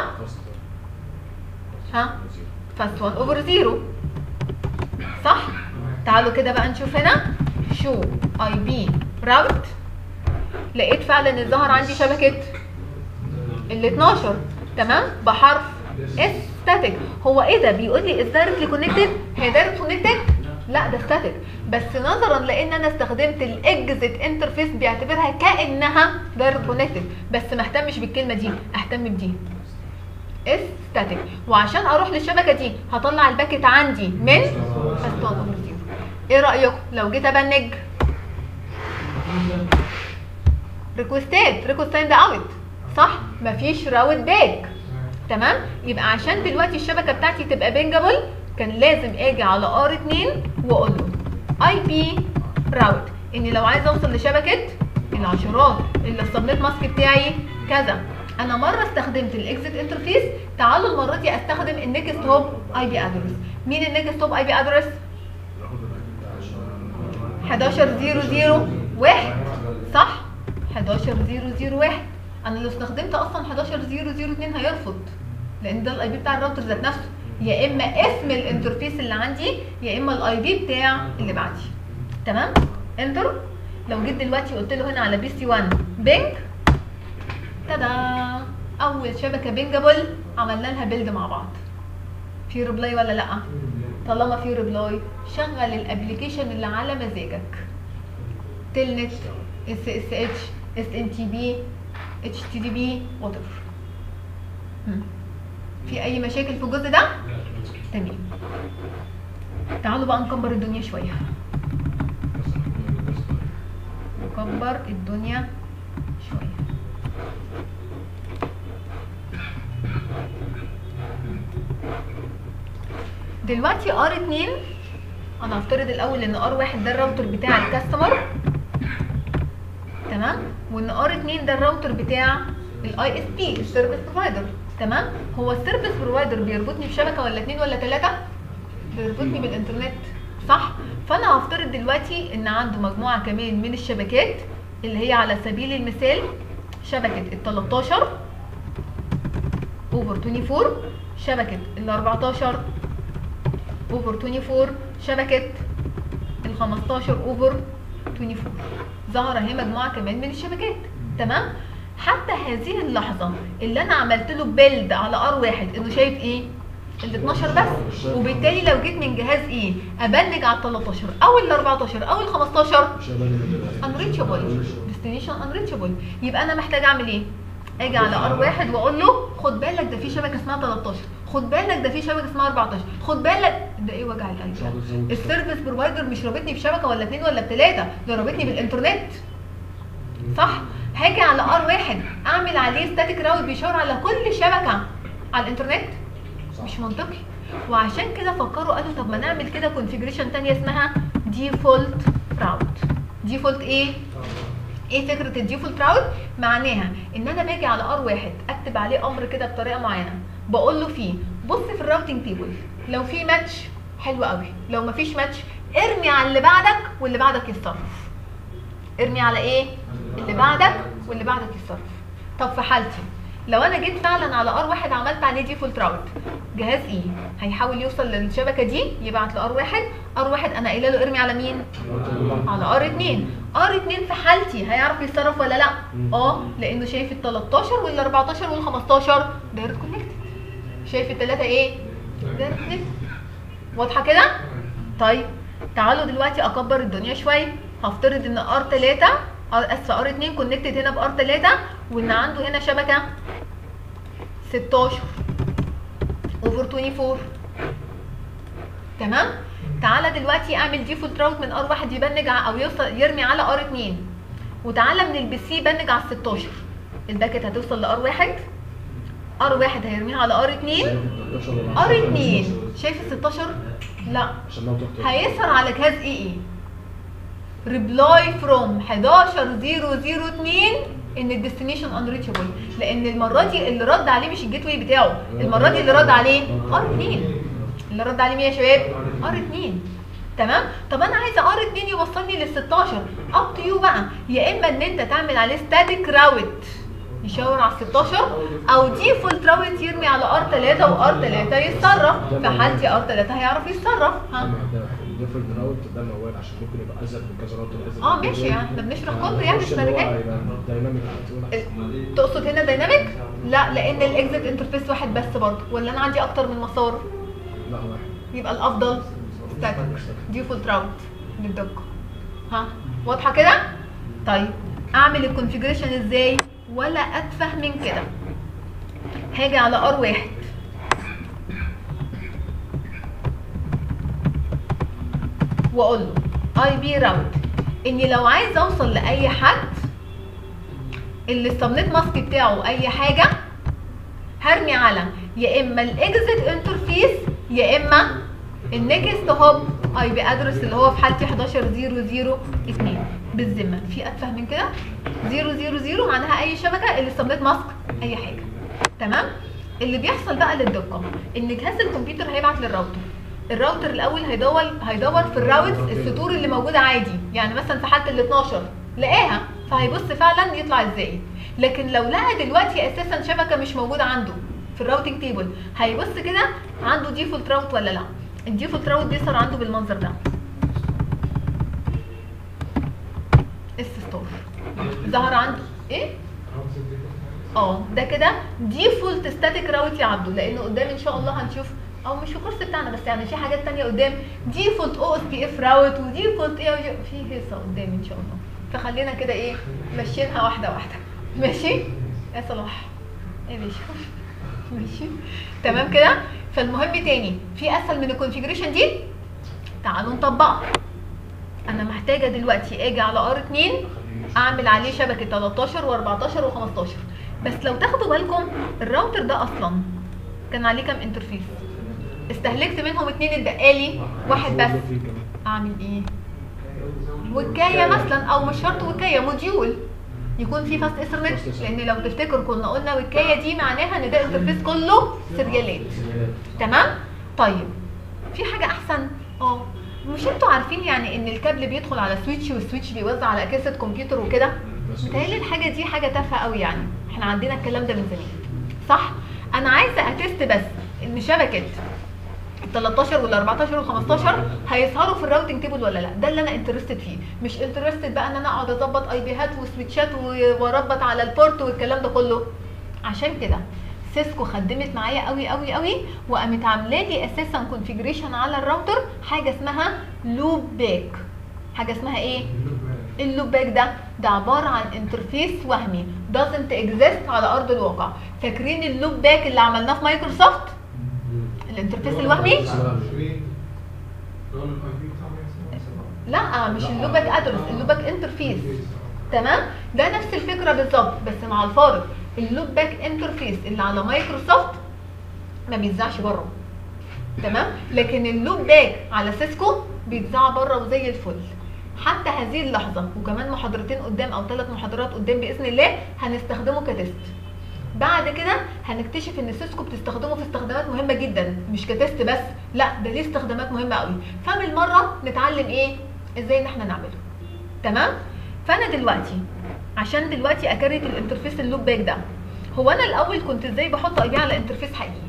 ها فاست 1 اوفر 0 صح تعالوا كده بقى نشوف هنا شو اي بي راوت لقيت فعلا ان ظهر عندي شبكه ال 12 تمام بحرف اس ستاتيك هو ايه ده بيقول لي از دايركتلي كونكتد هي دايركت كونكتد لا ده ستاتيك بس نظرا لان انا استخدمت الاكزيت انترفيس بيعتبرها كانها دايركت كونكتد بس ما اهتمش بالكلمه دي اهتم بدي اس ستاتيك وعشان اروح للشبكه دي هطلع الباكت عندي من فاست 1 اوفر 0 ايه رايكم لو جيت ابنج ريكوستات ريكوست سايند اوت صح مفيش راوت باك تمام يبقى عشان دلوقتي الشبكه بتاعتي تبقى بينجابل كان لازم اجي على ار 2 واقول له اي بي راوت اني لو عايز اوصل لشبكه العشرات اللي السبنت ماسك بتاعي كذا انا مره استخدمت الاكزيت انترفيس تعالوا المره دي استخدم النكست هوب اي بي ادرس مين النكست هوب اي بي ادرس 11001 صح 11001 انا لو استخدمت اصلا 11002 هيرفض لان ده الاي بي بتاع الراوتر ذات نفسه يا اما اسم الانترفيس اللي عندي يا اما الاي بي بتاع اللي بعدي تمام انتر لو جيت دلوقتي قلت له هنا على بي سي 1 بينج تدا اول شبكه بينجابل عملنا لها بيلد مع بعض في ريبلاي ولا لا طالما في ريبلاي شغل الابلكيشن اللي على مزاجك تلنت اس اس اتش اس ام تي بي اتش تي دي بي وات في اي مشاكل في الجزء ده تمام تعالوا بقى نكبر الدنيا شويه نكبر الدنيا شويه دلوقتي ار 2 انا هفترض الاول ان ار 1 ده الراوتر بتاع الكاستمر تمام وان ار 2 ده الراوتر بتاع الاي اس بي السيرفيس بروفايدر تمام هو السيرفيس بروفايدر بيربطني بشبكه ولا اتنين ولا ثلاثه بيربطني بالانترنت صح فانا هفترض دلوقتي ان عنده مجموعه كمان من الشبكات اللي هي على سبيل المثال شبكه ال 13 اوفر 24 شبكه ال 14 اوفر 24 شبكه ال 15 اوفر 24 ظهر اهي مجموعه كمان من الشبكات تمام حتى هذه اللحظه اللي انا عملت له بيلد على ار واحد انه شايف ايه ال 12 بس وبالتالي لو جيت من جهاز ايه ابنج على ال 13 او ال 14 او ال 15 unreachable destination unreachable يبقى انا محتاج اعمل ايه اجي على ار واحد واقول له خد بالك ده في شبكه اسمها 13 خد بالك ده في شبكه اسمها 14 خد بالك ده ايه وجع القلب ده؟ السيرفيس بروفايدر مش رابطني بشبكه ولا اتنين ولا بتلاته ده رابطني بالانترنت صح هاجي على ار واحد اعمل عليه ستاتيك راوت بيشاور على كل شبكه على الانترنت مش منطقي وعشان كده فكروا قالوا طب ما نعمل كده كونفيجريشن تانية اسمها ديفولت راوت ديفولت ايه ايه فكره الديفولت راوت معناها ان انا باجي على ار واحد اكتب عليه امر كده بطريقه معينه بقول له فيه بص في الراوتنج تيبل لو في ماتش حلو قوي لو مفيش ماتش ارمي على اللي بعدك واللي بعدك يتصرف ارمي على ايه اللي بعدك واللي بعدك يتصرف طب في حالتي لو انا جيت فعلا على ار واحد عملت عليه ديفولت راوت جهاز ايه هيحاول يوصل للشبكه دي يبعت لار واحد ار واحد انا قايله له ارمي على مين على ار 2 ار 2 في حالتي هيعرف يتصرف ولا لا اه لانه شايف ال 13 وال 14 وال 15 دايركت كونكتد شايف الثلاثه ايه دايركت كونكتد واضحه كده طيب تعالوا دلوقتي اكبر الدنيا شويه هفترض ان ار 3 اسفه ار 2 كونكتد هنا بار 3 وان عنده هنا شبكه 16 اوفر 24 تمام تعالى دلوقتي اعمل ديفولت راوت من ار 1 يبنج ع- او يوصل يرمي على ار 2 وتعالى من البي سي بنج على ال 16 الباكت هتوصل لار 1 ار 1 هيرميها على ار 2 ار 2 شايف ال 16 لا عشان لو تخطئ هيظهر على جهاز اي اي ريبلاي فروم 11002 ان الديستنيشن انريتشبل لان المره دي اللي رد عليه مش الجيت واي بتاعه المره دي اللي رد عليه ار 2 اللي رد عليه مين يا شباب ار 2 تمام طب انا عايزه ار 2 يوصلني لل 16 اب تو يو بقى يا اما ان انت تعمل عليه ستاتيك راوت يشاور على ال 16 او ديفولت راوت يرمي على ار 3 وار 3 يتصرف في حالتي ار 3 هيعرف يتصرف ها الديفولت راوت ده موال عشان ممكن يبقى ازرق من كذا راوتر أزرق اه من كذا ماشي يعني احنا بنشرح كله يعني معرفش مش إن هو مراجعات هيبقى دايناميك هتقول أحسن. تقصد هنا دايناميك لا لان الاكزيت انترفيس واحد بس برضه ولا انا عندي اكتر من مسار لا واحد يبقى الافضل ستاتيك ديفولت راوت للدقه ها واضحه كده طيب اعمل الكونفيجريشن ازاي ولا اتفه من كده هاجي على ار واحد واقول له اي بي راوت اني لو عايز اوصل لاي حد اللي السبنت ماسك بتاعه اي حاجه هرمي علم يا اما الاكزيت انترفيس يا اما النكست هوب اي بي ادرس اللي هو في حالتي 11002 بالذمه في اتفه من كده 000 معناها اي شبكه اللي السبنت ماسك اي حاجه تمام اللي بيحصل بقى للدقه ان جهاز الكمبيوتر هيبعت للراوتر الراوتر الاول هيدور هيدور في الراوتس السطور اللي موجوده عادي يعني مثلا في حاله ال 12 لقاها فهيبص فعلا يطلع ازاي لكن لو لقى دلوقتي اساسا شبكه مش موجوده عنده في الراوتنج تيبل هيبص كده عنده ديفولت راوت ولا لا الديفولت راوت بيظهر عنده بالمنظر ده اس ستار ظهر عنده ايه اه ده كده ديفولت ستاتيك راوت يا عبده لانه قدام ان شاء الله هنشوف او مش في الكورس بتاعنا بس يعني في حاجات تانية قدام ديفولت او اس بي اف راوت وديفولت ايه وجي- في هيصه قدام ان شاء الله فخلينا كده ايه ماشيينها واحده واحده ماشي يا صلاح ايه ماشي ماشي تمام كده فالمهم تاني في اسهل من الكونفيجريشن دي تعالوا نطبقها انا محتاجه دلوقتي اجي على ار 2 اعمل عليه شبكه 13 و14 و15 بس لو تاخدوا بالكم الراوتر ده اصلا كان عليه كام انترفيس استهلكت منهم اتنين اتبقالي واحد بس اعمل ايه وكايه مثلا او مش شرط وكايه موديول يكون في فاست ايثرنت لان لو تفتكر كنا قلنا وكايه دي معناها ان ده انترفيس كله سيريالات تمام طيب في حاجه احسن اه مش انتوا عارفين يعني ان الكابل بيدخل على سويتش والسويتش بيوزع على اجهزه كمبيوتر وكده متهيألي الحاجه دي حاجه تافهه قوي يعني احنا عندنا الكلام ده من زمان صح انا عايزه اتست بس ان شبكه ال 13 وال 14 وال 15 هيظهروا في الراوتنج تيبل ولا لا ده اللي انا انترستد فيه مش انترستد بقى ان انا اقعد اظبط اي بيهات وسويتشات و- واربط على البورت والكلام ده كله عشان كده سيسكو خدمت معايا قوي قوي قوي وقامت عامله لي اساسا كونفيجريشن على الراوتر حاجه اسمها لوب باك حاجه اسمها ايه اللوب باك ده ده عباره عن انترفيس وهمي doesn't exist على ارض الواقع فاكرين اللوب باك اللي عملناه في مايكروسوفت الانترفيس الوهمي لا مش اللوبك ادرس اللوبك انترفيس تمام ده نفس الفكره بالظبط بس مع الفارق اللوب باك انترفيس اللي على مايكروسوفت ما بيتذاعش بره تمام لكن اللوب باك على سيسكو بيتذاع بره وزي الفل حتى هذه اللحظه وكمان محاضرتين قدام او ثلاث محاضرات قدام باذن الله هنستخدمه كتست بعد كده هنكتشف ان سيسكو بتستخدمه في استخدامات مهمه جدا مش كتست بس لا ده ليه استخدامات مهمه قوي فبالمره نتعلم ايه ازاي ان احنا نعمله تمام فانا دلوقتي عشان دلوقتي اكريت الانترفيس اللوب باك ده هو انا الاول كنت ازاي بحط اي بي على انترفيس حقيقي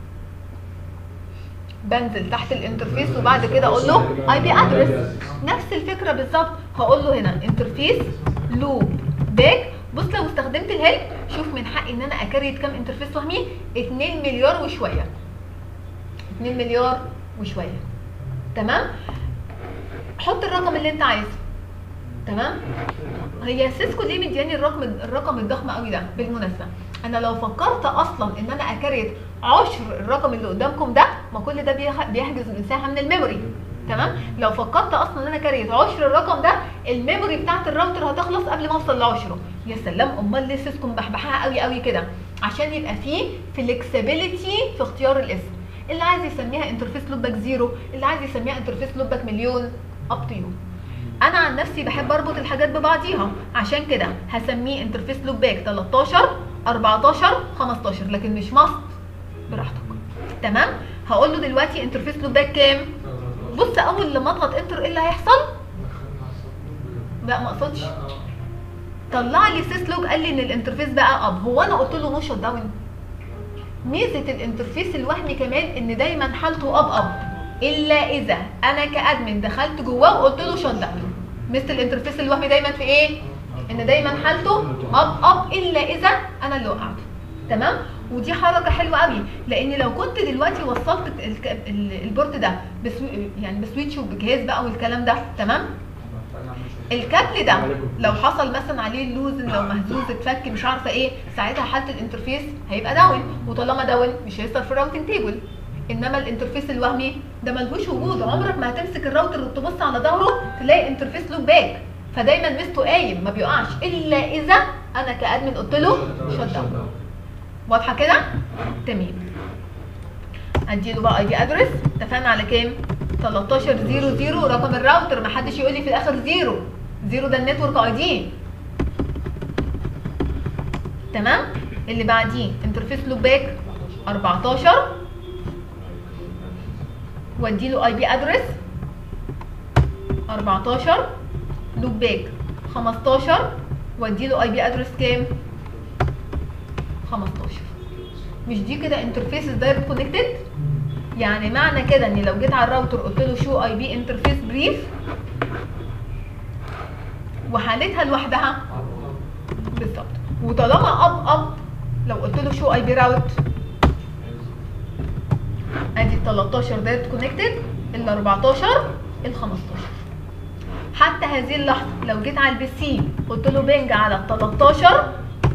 بنزل تحت الانترفيس وبعد كده اقول له اي بي ادرس نفس الفكره بالظبط هقول له هنا انترفيس لوب باك بص لو استخدمت الهيلب شوف من حقي ان انا اكريت كام انترفيس وهمي 2 مليار وشويه 2 مليار وشويه تمام حط الرقم اللي انت عايزه تمام هي سيسكو ليه مدياني الرقم الرقم الضخم قوي ده بالمناسبه انا لو فكرت اصلا ان انا اكريت عشر الرقم اللي قدامكم ده ما كل ده بيح- بيحجز مساحه من الميموري تمام لو فكرت اصلا ان انا كريت عشر الرقم ده الميموري بتاعت الراوتر هتخلص قبل ما اوصل لعشره يا سلام امال ليه سيسكو مبحبحها قوي قوي كده عشان يبقى فيه فلكسبيليتي في اختيار الاسم اللي عايز يسميها انترفيس لوبك زيرو اللي عايز يسميها انترفيس لوبك مليون اب تو يو انا عن نفسي بحب اربط الحاجات ببعضيها عشان كده هسميه انترفيس لوب باك 13 14 15 لكن مش ماست براحتك تمام هقول له دلوقتي انترفيس لوب باك كام بص اول لما اضغط انتر ايه اللي هيحصل لا ما اقصدش طلع لي سيس لوج قال لي ان الانترفيس بقى اب هو انا قلت له نو شت داون ميزه الانترفيس الوهمي كمان ان دايما حالته اب اب الا اذا انا كادمن دخلت جواه وقلت له شت داون ميزه الانترفيس الوهمي دايما في ايه ان دايما حالته اب اب الا اذا انا اللي وقعته تمام ودي حركه حلوه قوي لان لو كنت دلوقتي وصلت الك- ال- البورت ده بسو يعني بسويتش وبجهاز بقى والكلام ده تمام الكابل ده لو حصل مثلا عليه لوز لو مهزوز اتفك مش عارفه ايه ساعتها حاله الانترفيس هيبقى داون وطالما داون مش هيظهر في الراوتنج تيبل انما الانترفيس الوهمي ده ملهوش وجود عمرك ما هتمسك الراوتر وتبص على ظهره تلاقي انترفيس لوب باك فدايما ميزته قايم ما بيقعش الا اذا انا كادمن قلت له شut داون واضحه كده تمام اديله بقى اي بي ادرس اتفقنا على كام 1300 رقم الراوتر ما حدش يقول لي في الاخر زيرو زيرو ده النتورك اي دي تمام اللي بعديه انترفيس لوب باك 14 واديله اي بي ادرس 14 لوب باك 15 واديله اي بي ادرس كام 15 مش دي كده انترفيسز دايركت كونكتد يعني معنى كده ان لو جيت على الراوتر قلت له شو اي بي انترفيس بريف وحالتها لوحدها بالظبط وطالما اب اب لو قلت له شو اي بي راوت ادي ال 13 دايركت كونكتد ال 14 ال 15 حتى هذه اللحظه لو جيت على البي سي قلت له بنج على ال 13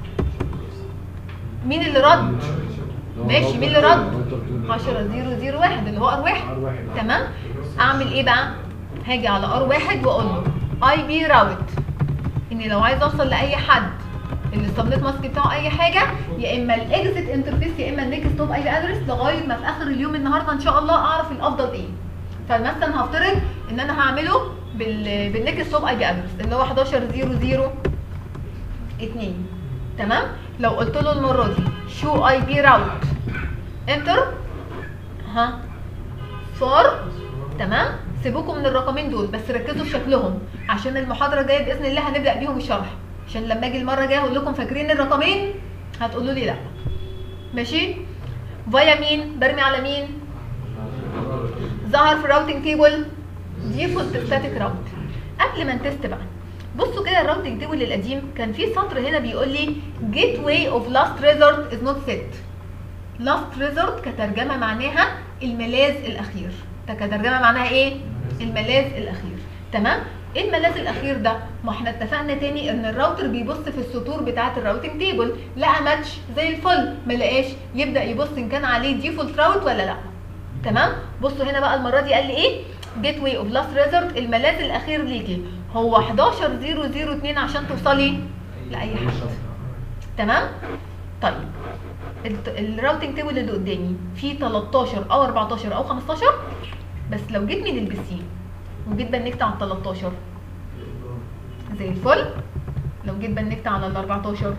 مين اللي رد؟ ماشي مين اللي رد؟ 10001 اللي هو ار واحد ار واحد تمام اعمل ايه بقى هاجي على ار واحد واقول له اي بي راوت اني لو عايز اوصل لاي حد اللي السبنت ماسك بتاعه اي حاجه يا اما الاكزيت انترفيس يا اما النيكست توب اي بي ادرس لغايه ما في اخر اليوم النهارده ان شاء الله اعرف الافضل ايه فمثلا هفترض ان انا هعمله بال بالنيكست توب اي بي ادرس اللي هو 1100 2 تمام لو قلت له المره دي شو اي بي راوت انتر ها فار تمام سيبوكم من الرقمين دول بس ركزوا في شكلهم عشان المحاضره الجايه باذن الله هنبدا بيهم الشرح عشان لما اجي المره الجايه اقول لكم فاكرين الرقمين هتقولوا لي لا ماشي فايا مين برمي على مين ظهر في الراوتنج تيبل ديفولت ستاتيك راوت قبل ما نتست بقى بصوا كده الراوتنج تيبل القديم كان في سطر هنا بيقول لي جيت واي اوف لاست ريزورت از نوت سيت لاست ريزورت كترجمه معناها الملاذ الاخير ده كترجمه معناها ايه الملاذ الاخير تمام ايه الملاذ الاخير ده ما احنا اتفقنا تاني ان الراوتر بيبص في السطور بتاعه الراوتنج تيبل لقى ماتش زي الفل ما لقاش يبدا يبص ان كان عليه ديفولت راوت ولا لا تمام بصوا هنا بقى المره دي قال لي ايه جيت واي اوف لاست ريزورت الملاذ الاخير ليكي هو 11002 عشان توصلي لاي حد تمام طيب الت- الراوتنج تيبل اللي قدامي فيه 13 او 14 او 15 بس لو جيت من البي سي وجيت بنكت على ال 13 زي الفل لو جيت بنكت على ال 14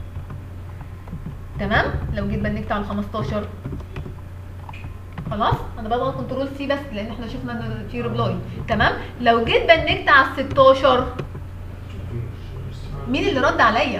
تمام لو جيت بنكت على ال 15 خلاص انا بضغط كنترول سي بس لان احنا شفنا ان في ريبلاي تمام لو جيت بنكت على ال 16 مين اللي رد عليا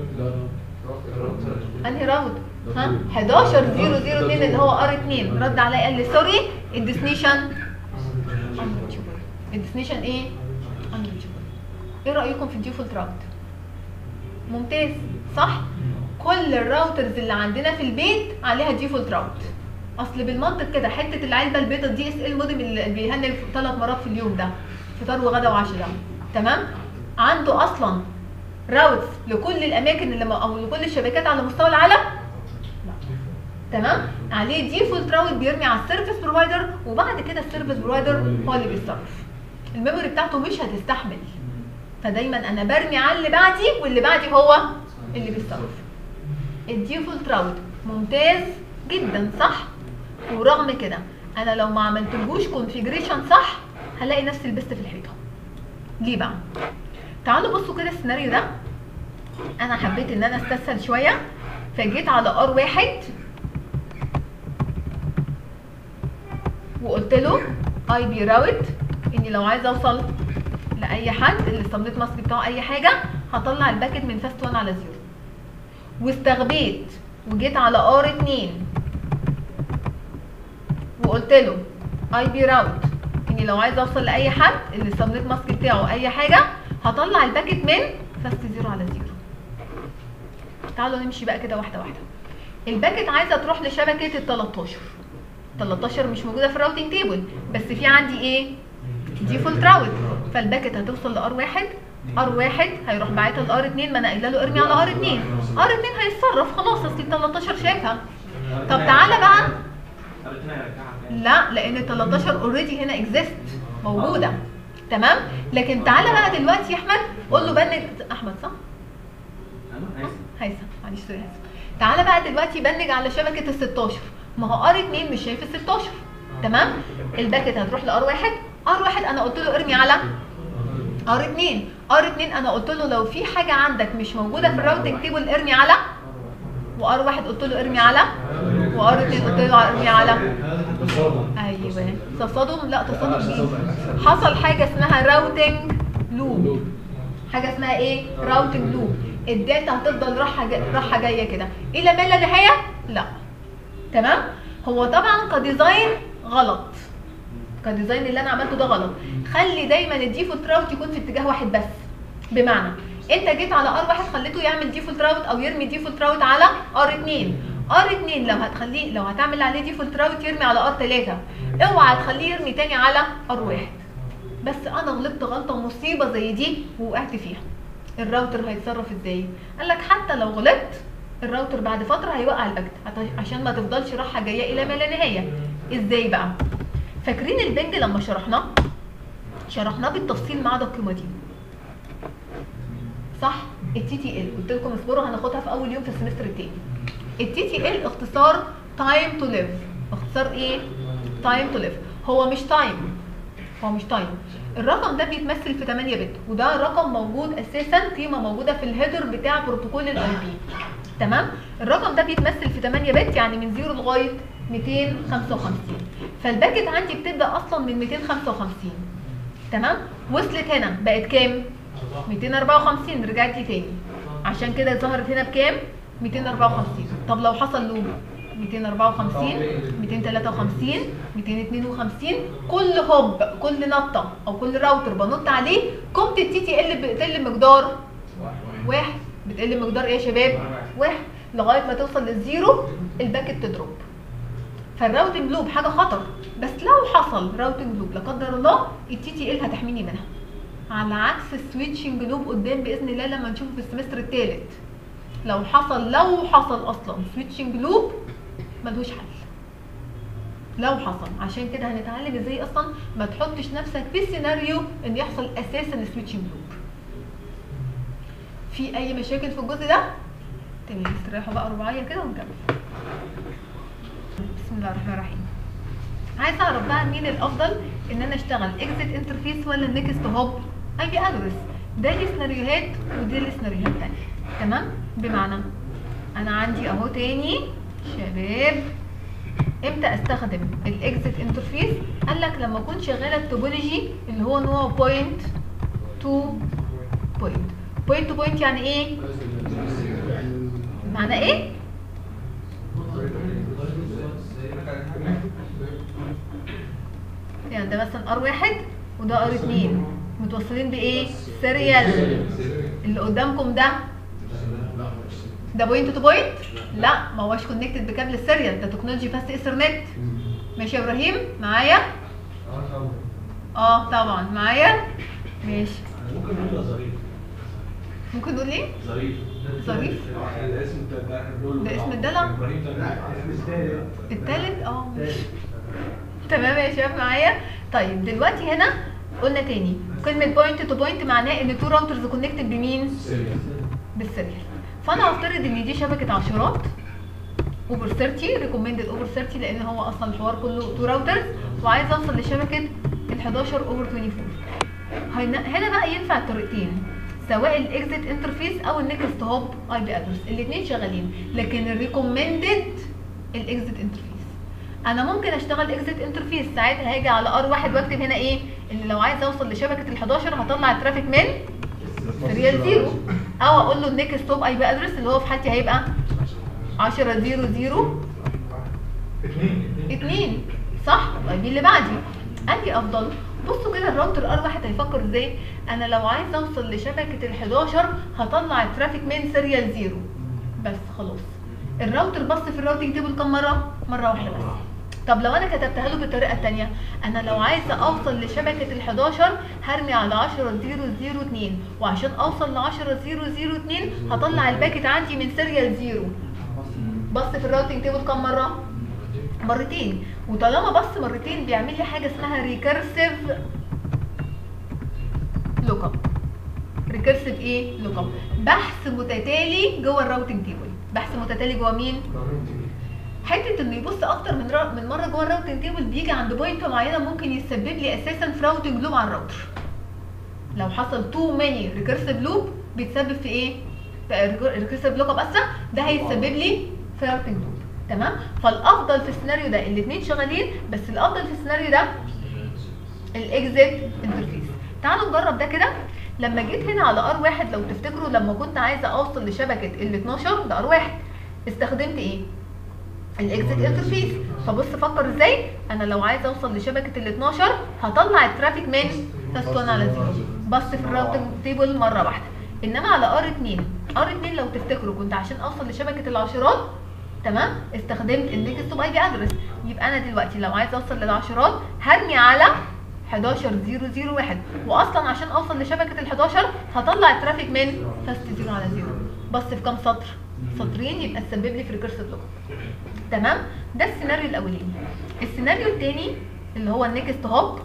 انهي راوت ها 11002 اللي هو ار 2 رد عليا قال لي سوري الديستنيشن الديستنيشن ايه unreachable. ايه رايكم في الديفولت راوت ممتاز صح كل الراوترز اللي عندنا في البيت عليها ديفولت راوت اصل بالمنطق كده حته العلبه البيضاء دي اس ال مودم اللي بيهنل ثلاث مرات في اليوم ده فطار وغدا وعشاء ده تمام عنده اصلا راوتس لكل الاماكن اللي م- او لكل الشبكات على مستوى العالم لا. تمام عليه ديفولت راوت بيرمي على السيرفيس بروفايدر وبعد كده السيرفيس بروفايدر هو اللي بيتصرف الميموري بتاعته مش هتستحمل فدايما انا برمي على اللي بعدي واللي بعدي هو اللي بيتصرف الديفولت راوت ممتاز جدا صح ورغم كده انا لو ما عملتلهوش كونفيجريشن صح هلاقي نفسي لبست في الحيطه ليه بقى تعالوا بصوا كده السيناريو ده انا حبيت ان انا استسهل شويه فجيت على ار واحد وقلت له اي بي راوت اني لو عايزه اوصل لاي حد اللي السبنت ماسك بتاعه اي حاجه هطلع الباكت من فاست 1 على 0 واستغبيت وجيت على ار 2 وقلت له اي بي راوت اني لو عايزه اوصل لاي حد اللي السبنت ماسك بتاعه اي حاجه هطلع الباكت من فاست 0 على 0 تعالوا نمشي بقى كده واحده واحده الباكت عايزه تروح لشبكه ال 13 13 مش موجوده في الراوتنج تيبل بس في عندي ايه ديفولت راوت فالباكت هتوصل لار واحد ار واحد هيروح باعتها لار 2 ما انا قايله له ارمي على ار 2 ار 2 هيتصرف خلاص اصل ال 13 شافها طب تعالى بقى طب التاني هيرجعها تاني لا لان 13 اوريدي هنا اكزيست موجوده تمام لكن تعالى بقى دلوقتي يا احمد قول له بنج احمد صح انا اسف هيثم معلش سوري هيثم تعالى بقى دلوقتي بنج على شبكه ال 16 ما هو ار 2 مش شايف ال 16 تمام الباكت هتروح لار 1 ار 1 انا قلت له ارمي على ار 2 ار 2 انا قلت له لو في حاجه عندك مش موجوده في الراوتنج تيبل ارمي على وار 1 قلت له ارمي على وار 2 قلت له ارمي على ايوه تصادم لا تصادم مين حصل حاجه اسمها راوتنج لوب حاجه اسمها ايه راوتنج لوب الداتا هتفضل رايحه جا- رايحه جايه كده الى ما لا نهايه لا تمام هو طبعا كديزاين غلط كديزاين اللي انا عملته ده غلط خلي دايما الديفولت راوت يكون في اتجاه واحد بس بمعنى انت جيت على ار واحد خليته يعمل ديفولت راوت او يرمي ديفولت راوت على ار 2 ار 2 لو هتخليه لو هتعمل عليه ديفولت راوت يرمي على ار 3 اوعى تخليه يرمي تاني على ار 1 بس انا غلطت غلطه مصيبه زي دي ووقعت فيها الراوتر هيتصرف ازاي قال لك حتى لو غلطت الراوتر بعد فتره هيوقع الباكت عط- عشان ما تفضلش رايحه جايه الى ما لا نهايه ازاي بقى فاكرين البنج لما شرحناه شرحناه بالتفصيل ما عدا القيمه دي صح التي تي ال قلت لكم اصبروا هناخدها في اول يوم في السمستر التاني التي تي ال اختصار تايم تو ليف اختصار ايه تايم تو ليف هو مش تايم هو مش تايم الرقم ده بيتمثل في 8 بت وده رقم موجود اساسا قيمه موجوده في الهيدر بتاع بروتوكول الاي بي تمام الرقم ده بيتمثل في 8 بت يعني من 0 لغايه 255 فالباكت عندي بتبدا اصلا من 255 تمام وصلت هنا بقت كام 254 رجعت لي تاني عشان كده ظهرت هنا بكام 254 طب لو حصل لوب 254 253 252 كل هوب كل نطه او كل راوتر بنط عليه قيمه التي تي ال بتقل مقدار واحد بتقل مقدار ايه يا شباب واحد لغايه ما توصل للزيرو الباكت تضرب فالراوتنج لوب حاجه خطر بس لو حصل راوتنج لوب لا قدر الله التي تي ال هتحميني منها على عكس السويتشنج لوب قدام باذن الله لما نشوفه في السمستر الثالث لو حصل لو حصل اصلا سويتشنج لوب ملوش حل لو حصل عشان كده هنتعلم ازاي اصلا ما تحطش نفسك في سيناريو ان يحصل اساسا سويتشنج لوب في اي مشاكل في الجزء ده تمام استريحوا بقى رباعيه كده ونكمل بسم الله الرحمن الرحيم عايز اعرف بقى مين الافضل ان انا اشتغل اكزيت انترفيس ولا نيكست هوب اي بي ادرس ده ليه سيناريوهات ودي ليه سيناريوهات تانية تمام بمعنى انا عندي اهو تاني شباب امتى استخدم الاكزيت انترفيس قال لك لما اكون شغاله التوبولوجي اللي هو نوع بوينت تو بوينت بوينت تو بوينت يعني ايه معنى ايه يعني ده مثلا ار واحد وده ار اتنين متوصلين بايه سيريال اللي قدامكم ده ده بوينت تو بوينت لا ما هوش كونكتد بكابل السيريال ده تكنولوجي فاست ايثرنت ماشي يا ابراهيم معايا اه طبعا معايا ماشي ممكن نقول ظريف ممكن نقول ايه ظريف ظريف ده اسم ده احنا بنقول ده اسم الدلع ابراهيم ده التالت اه ماشي تمام يا شباب معايا طيب دلوقتي هنا قلنا تاني كلمة بوينت تو بوينت معناه ان تو راوترز كونكتد بمين؟ بالسيريال فانا هفترض ان دي شبكة عشرات اوفر 30 ريكومندد اوفر 30 لان هو اصلا الحوار كله تو راوترز وعايز اوصل لشبكة ال 11 اوفر 24 هنا هنا بقى ينفع الطريقتين سواء الاكزيت انترفيس او النكست هوب اي بي ادرس الاثنين شغالين لكن الريكومندد الاكزيت انترفيس انا ممكن اشتغل اكزيت انترفيس ساعتها هاجي على ار واحد واكتب هنا ايه ان لو عايز اوصل لشبكه ال 11 هطلع الترافيك من سيريال زيرو او اقول له النكست هوب اي بي ادرس اللي هو في حالتي هيبقى 10 0 0 2 صح طيب اللي بعدي انهي افضل بصوا كده الراوتر ار واحد هيفكر ازاي انا لو عايز اوصل لشبكه ال 11 هطلع الترافيك من سيريال زيرو بس خلاص الراوتر بص في الراوتنج تيبل كم مره مره واحده بس طب لو انا كتبتها له بالطريقه الثانيه انا لو عايزه اوصل لشبكه ال 11 هرمي على 10 0 0 2 وعشان اوصل ل 10 0 0 2 هطلع الباكت عندي من سيريال زيرو بص في الراوتنج تيبل كم مره مرتين وطالما بص مرتين بيعمل لي حاجه اسمها ريكرسيف لوك اب ريكرسيف ايه لوك اب بحث متتالي جوه الراوتنج تيبل بحث متتالي جوه مين حته انه يبص اكتر من را... من مره جوه الراوتنج تيبل بيجي عند بوينت معينه ممكن يسبب لي اساسا في راوتنج لوب على الراوتر لو حصل تو ماني ريكرسيف لوب بيتسبب في ايه ريكرسيف لوك اب اسف ده هيتسبب لي في راوتنج لوب تمام فالافضل في السيناريو ده الاثنين شغالين بس الافضل في السيناريو ده الاكزيت انترفيس تعالوا نجرب ده كده لما جيت هنا على ار واحد لو تفتكروا لما كنت عايزه اوصل لشبكه ال 12 ده ار واحد استخدمت ايه؟ الاكزيت انترفيس فبص فكر ازاي انا لو عايزه اوصل لشبكه ال 12 هطلع الترافيك من فاست 1 على 0 بص في الراوتنج تيبل مره واحده انما على ار 2 ار 2 لو تفتكروا كنت عشان اوصل لشبكه العشرات تمام استخدمت النكست اوف اي بي ادرس يبقى انا دلوقتي لو عايزه اوصل للعشرات هرمي على 11001 واصلا عشان اوصل لشبكه ال 11 هطلع الترافيك من فاست 0 على 0 بص في كام سطر سطرين يبقى تسبب لي في ريكرسيف لوك تمام ده السيناريو الاولاني السيناريو الثاني اللي هو النكست هوب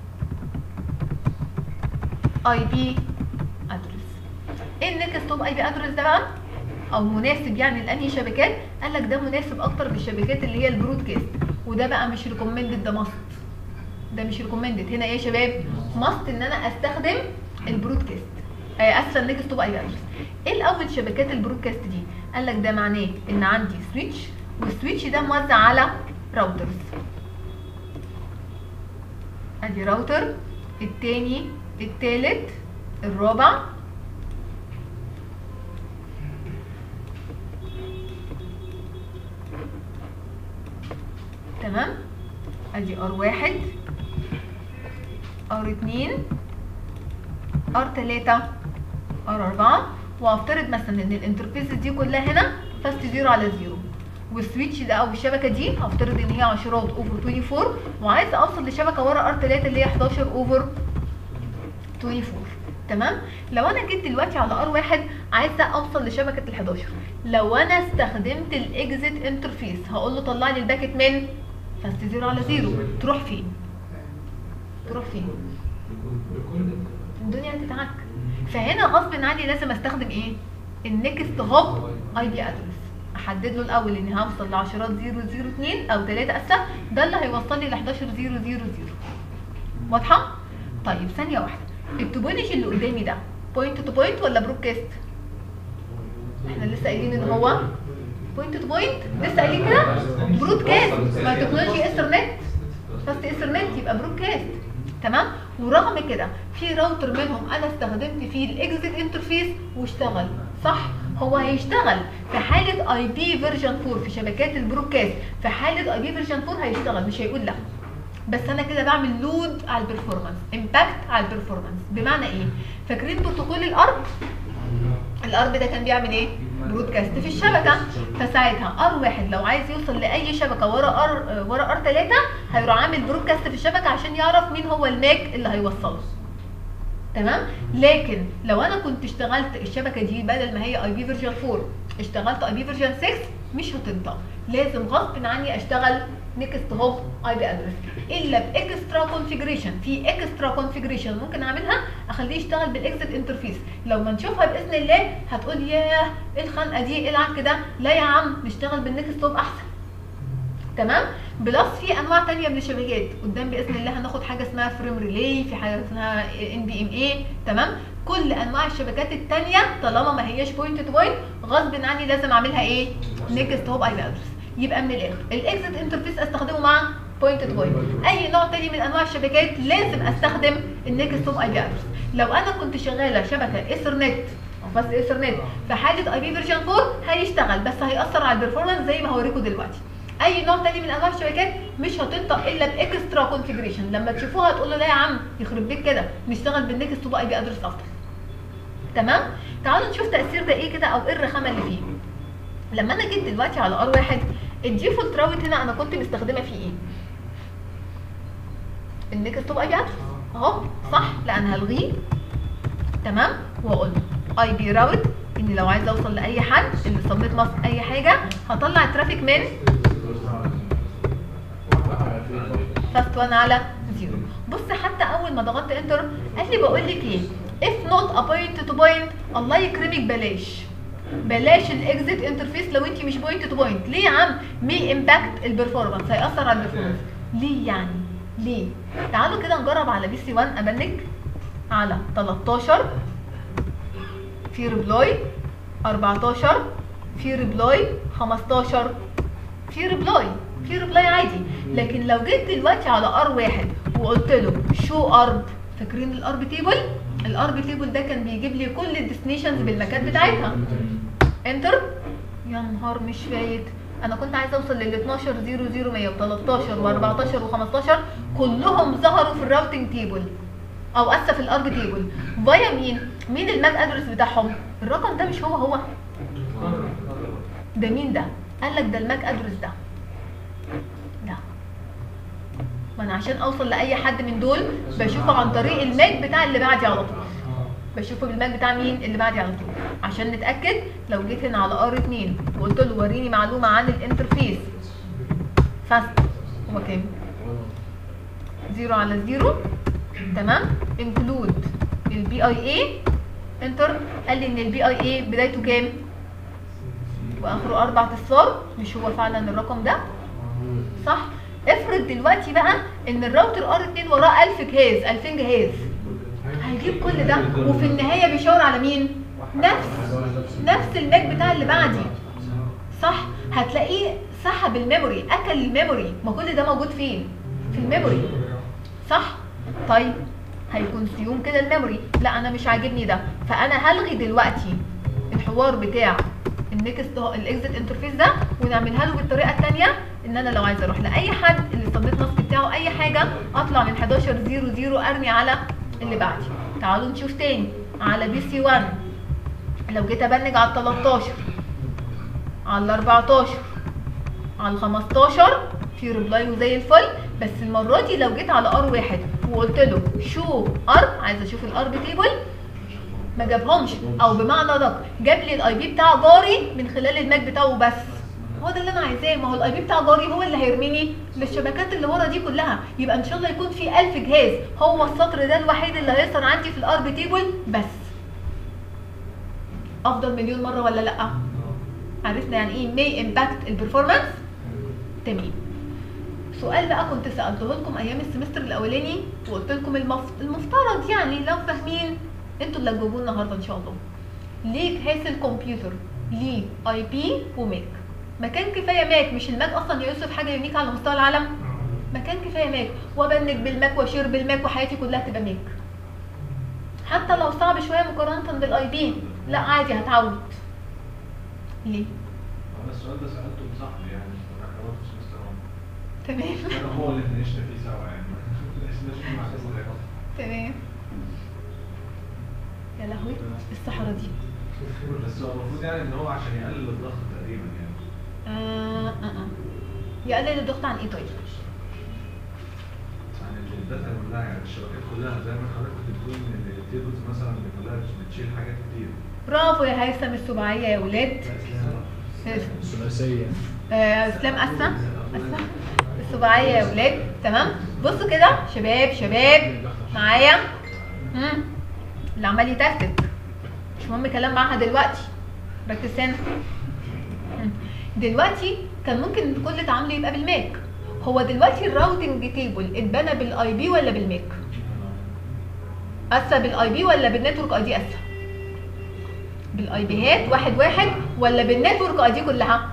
اي بي ادرس ايه النكست هوب اي بي ادرس ده بقى او مناسب يعني لانهي شبكات قال لك ده مناسب اكتر بالشبكات اللي هي البرودكاست وده بقى مش ريكومندد ده ماست ده مش ريكومندد هنا ايه يا شباب ماست ان انا استخدم البرودكاست آه، اسفه النكست هوب اي بي ادرس ايه الاول شبكات البرودكاست دي قال لك ده معناه ان عندي سويتش والسويتش ده موزع على راوترز ادي راوتر التاني التالت الرابع تمام ادي ار واحد ار اتنين ار تلاتة ار اربعة وافترض مثلا ان الانترفيس دي كلها هنا فاست زيرو على زيرو والسويتش ده او الشبكه دي هفترض ان هي عشرات اوفر 24 وعايزه اوصل لشبكه ورا ار 3 اللي هي 11 اوفر 24 تمام لو انا جيت دلوقتي على ار واحد عايزه اوصل لشبكه ال 11 لو انا استخدمت الاكزيت انترفيس هقول له طلع لي الباكت من فاست زيرو على زيرو تروح فين تروح فين الدنيا هتتعك فهنا غصب عني لازم استخدم ايه النكست هوب اي بي ادرس احدد له الاول اني هوصل لعشرات 002 او 3 اسف ده اللي هيوصل لي ل 11000 واضحه طيب ثانيه واحده التوبولوجي اللي قدامي ده بوينت تو بوينت ولا برودكاست احنا لسه قايلين ان هو بوينت تو بوينت لسه قايلين كده برودكاست ما تكنولوجي اثرنت فاست اثرنت يبقى برودكاست تمام ورغم كده في راوتر منهم انا استخدمت فيه الاكزيت انترفيس واشتغل صح هو هيشتغل في حاله اي بي فيرجن 4 في شبكات البرودكاست في حاله اي بي فيرجن 4 هيشتغل مش هيقول لا بس انا كده بعمل لود على البرفورمانس امباكت على البرفورمانس بمعنى ايه فاكرين بروتوكول الارب الارب ده كان بيعمل ايه برودكاست في الشبكه فساعتها ار واحد لو عايز يوصل لاي شبكه ورا ار ورا ار 3 هيروح عامل برودكاست في الشبكه عشان يعرف مين هو الماك اللي هيوصله تمام لكن لو انا كنت اشتغلت الشبكه دي بدل ما هي اي بي فيرجن 4 اشتغلت اي بي فيرجن 6 مش هتنطق لازم غصب عني اشتغل نيكست هوب اي بي ادرس الا باكسترا كونفيجريشن في اكسترا كونفيجريشن ممكن اعملها اخليه يشتغل بالاكزيت انترفيس لو ما نشوفها باذن الله هتقول ياه ايه الخنقه دي ايه العك ده لا يا عم نشتغل بالنيكست هوب احسن تمام بلس في انواع تانية من الشبكات قدام باذن الله هناخد حاجه اسمها فريم ريلي في حاجه اسمها ان بي ام اي تمام كل انواع الشبكات التانية طالما ما هياش بوينت تو بوينت غصب عني لازم اعملها ايه نيكست هوب اي بي ادرس يبقى من الاخر الاكزيت انترفيس استخدمه مع بوينت تو بوينت اي نوع تاني من انواع الشبكات لازم استخدم النيكست هوب اي بي ادرس لو انا كنت شغاله شبكه ايثرنت او بس ايثرنت في حاله اي بي فيرجن 4 هيشتغل بس هياثر على البرفورمانس زي ما هوريكم دلوقتي اي نوع تاني من انواع الشبكات مش هتنطق الا باكسترا كونفيجريشن لما تشوفوها تقولوا لا يا عم يخرب بيك كده نشتغل بالنكست تو اي بي ادرس افضل تمام تعالوا نشوف تاثير ده ايه كده او ايه الرخامه اللي فيه لما انا جيت دلوقتي على ار واحد الديفولت راوت هنا انا كنت مستخدمه فيه ايه النكست تو اي بي ادرس اهو صح لا انا هلغيه تمام واقول اي بي راوت ان لو عايزه اوصل لاي حد اللي صمت مصر اي حاجه هطلع الترافيك من فاست 1 على 0 بص حتى اول ما ضغطت انتر قال لي بقول لك ايه if not a point to point الله يكرمك بلاش بلاش الاكزيت انترفيس لو انت مش بوينت تو بوينت ليه يا عم مي امباكت البرفورمانس هياثر على البرفورمانس ليه يعني ليه تعالوا كده نجرب على بي سي 1 ابنج على 13 في ريبلاي 14 في ريبلاي 15 في ريبلاي في ريبلاي عادي لكن لو جيت دلوقتي على ار واحد وقلت له شو ارب فاكرين الارب تيبل الارب تيبل ده كان بيجيب لي كل الديستنيشنز بالمكان بتاعتها انتر يا نهار مش فايت انا كنت عايزه اوصل لل 12 0 0 113 و14 و15 كلهم ظهروا في الراوتنج تيبل او اسف في الارب تيبل فايا مين مين الماك ادرس بتاعهم الرقم ده مش هو هو ده مين ده قال لك ده الماك ادرس ده ده ما انا عشان اوصل لاي حد من دول بشوفه عن طريق الماك بتاع اللي بعدي على طول بشوفه بالماك بتاع مين اللي بعدي على طول عشان نتاكد لو جيت هنا على ار 2 وقلت له وريني معلومه عن الانترفيس فاست هو كام 0 على 0 تمام انكلود البي اي اي انتر قال لي ان البي اي اي بدايته كام واخره اربع اصفار مش هو فعلا الرقم ده صح افرض دلوقتي بقى ان الراوتر ار 2 وراه 1000 جهاز 2000 جهاز هيجيب كل ده وفي النهايه بيشاور على مين نفس نفس الماك بتاع اللي بعدي صح هتلاقيه سحب الميموري اكل الميموري ما كل ده موجود فين في الميموري صح طيب هيكون سيوم كده الميموري لا انا مش عاجبني ده فانا هلغي دلوقتي الحوار بتاع النكست الاكزيت انترفيس ده ونعملها له بالطريقه الثانيه ان انا لو عايزه اروح لاي حد اللي صمت نصب بتاعه اي حاجه اطلع من 11 0 0 ارمي على اللي بعدي تعالوا نشوف تاني على بي سي 1 لو جيت ابنج على ال 13 على ال 14 على ال 15 في ريبلاي وزي الفل بس المره دي لو جيت على ار واحد وقلت له شو ارب عايزه اشوف الارب تيبل ما جابهمش او بمعنى ادق جاب لي الاي بي بتاع جاري من خلال الماك بتاعه بس هو ده اللي انا عايزاه ما هو الاي بي بتاع جاري هو اللي هيرميني للشبكات اللي ورا دي كلها يبقى ان شاء الله يكون في 1000 جهاز هو السطر ده الوحيد اللي هيظهر عندي في الارب تيبل بس افضل مليون مره ولا لا عرفنا يعني ايه مي امباكت البرفورمانس تمام سؤال بقى كنت سالته لكم ايام السمستر الاولاني وقلت لكم المف- المفترض يعني لو فاهمين انتوا اللي هتجاوبوه النهارده ان شاء الله ليه جهاز الكمبيوتر ليه اي بي وماك مكان كفايه ماك مش الماك اصلا يا يوسف حاجه يونيك على مستوى العالم مكان كفايه ماك وابنج بالماك واشير بالماك وحياتي كلها تبقى ماك حتى لو صعب شويه مقارنه بالاي بي لا عادي هتعود ليه انا السؤال ده سالته لصاحبي يعني كنا برضه في سمستر 1 تمام انا هو اللي اتناقشنا فيه سوا يعني اتناقشنا فيه مع كذا تمام يا لهوي الصحراء دي بس هو المفروض يعني ان هو عشان يقلل الضغط تقريبا يعني آه آه آه. يقلل الضغط عن ايه طيب يعني الداتا كلها يعني الشبكات كلها زي ما حضرتك كنت بتقول ان التيبلز مثلا اللي كلها بتشيل حاجات كتير برافو يا هيثم السباعيه يا ولاد الثلاثيه آه، اسلام اسا اسا السباعيه يا ولاد تمام بصوا كده شباب شباب معايا مم. اللي عمال يتكتك مش مهم كلام معاها دلوقتي ركز هنا مم. دلوقتي كان ممكن كل تعامله يبقى بالماك هو دلوقتي الراوتنج تيبل اتبنى بالاي بي ولا بالماك اسا بالاي بي ولا بالنتورك اي دي اسا بالاي بيهات واحد واحد ولا بالنتورك اي دي كلها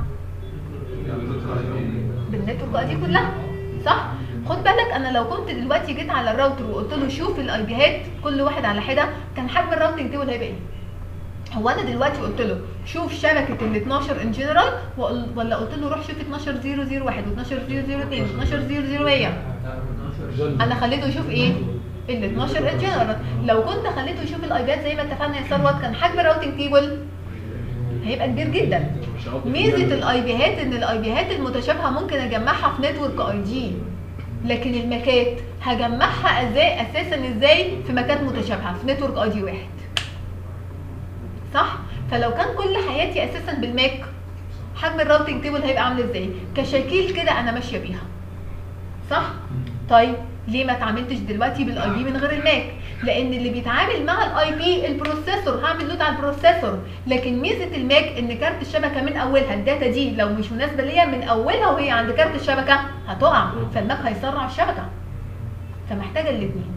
بالنتورك اي دي كلها صح خد بالك انا لو كنت دلوقتي جيت على الراوتر وقلت له شوف الاي بيهات كل واحد على حده كان حجم الراوتنج تيبل هيبقى ايه هو انا دلوقتي قلت له شوف شبكه ال 12 ان جنرال ولا قلت له روح شوف 12 001 و 12 002 و 12 001 انا خليته يشوف ايه ال 12 ان جنرال لو كنت خليته يشوف الايباد زي ما اتفقنا يا ثروت كان حجم الراوتنج تيبل هيبقى كبير جدا ميزه الاي بيهات ان الاي بيهات المتشابهه ممكن اجمعها في نتورك اي دي لكن المكات هجمعها ازاي اساسا ازاي في مكات متشابهه في نتورك اي دي واحد صح فلو كان كل حياتي اساسا بالماك حجم الراوتنج تيبل هيبقى عامل ازاي كشكيل كده انا ماشيه بيها صح طيب ليه ما اتعاملتش دلوقتي بالاي بي من غير الماك لان اللي بيتعامل مع الاي بي البروسيسور هعمل لود على البروسيسور لكن ميزه الماك ان كارت الشبكه من اولها الداتا دي لو مش مناسبه ليا من اولها وهي عند كارت الشبكه هتقع فالماك هيسرع الشبكه فمحتاجه الاثنين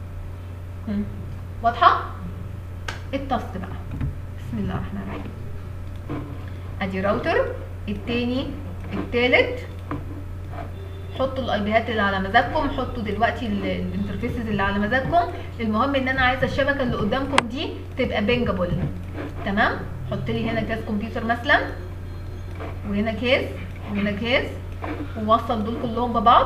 واضحه التاسك بقى بسم الله الرحمن الرحيم ادي راوتر التاني التالت حطوا الاي بيهات اللي على مزاجكم حطوا دلوقتي ال- الانترفيسز اللي على مزاجكم المهم ان انا عايزه الشبكه اللي قدامكم دي تبقى بينجابل تمام حط لي هنا كاس كمبيوتر مثلا وهنا كيس وهنا كيس ووصل دول كلهم ببعض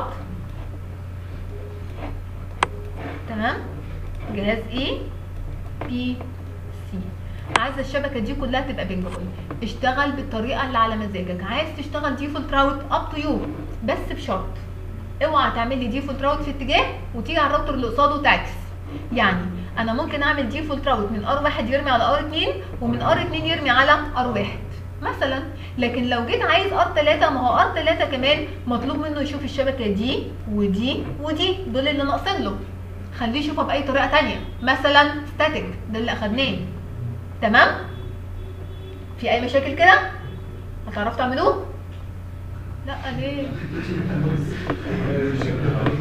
تمام جهاز اي بي سي عايزه الشبكه دي كلها تبقى بينجابل اشتغل بالطريقه اللي على مزاجك عايز تشتغل ديفولت راوت اب تو يو بس بشرط اوعى تعمل لي ديفولت راوت في اتجاه وتيجي على الراوتر اللي قصاده تعكس يعني انا ممكن اعمل ديفولت راوت من ار واحد يرمي على ار 2 ومن ار 2 يرمي على ار واحد مثلا لكن لو جيت عايز ار 3 ما هو ار 3 كمان مطلوب منه يشوف الشبكه دي ودي ودي دول اللي ناقصين له خليه يشوفها باي طريقه تانية مثلا ستاتيك ده اللي اخدناه تمام في اي مشاكل كده هتعرفوا تعملوه لا ليه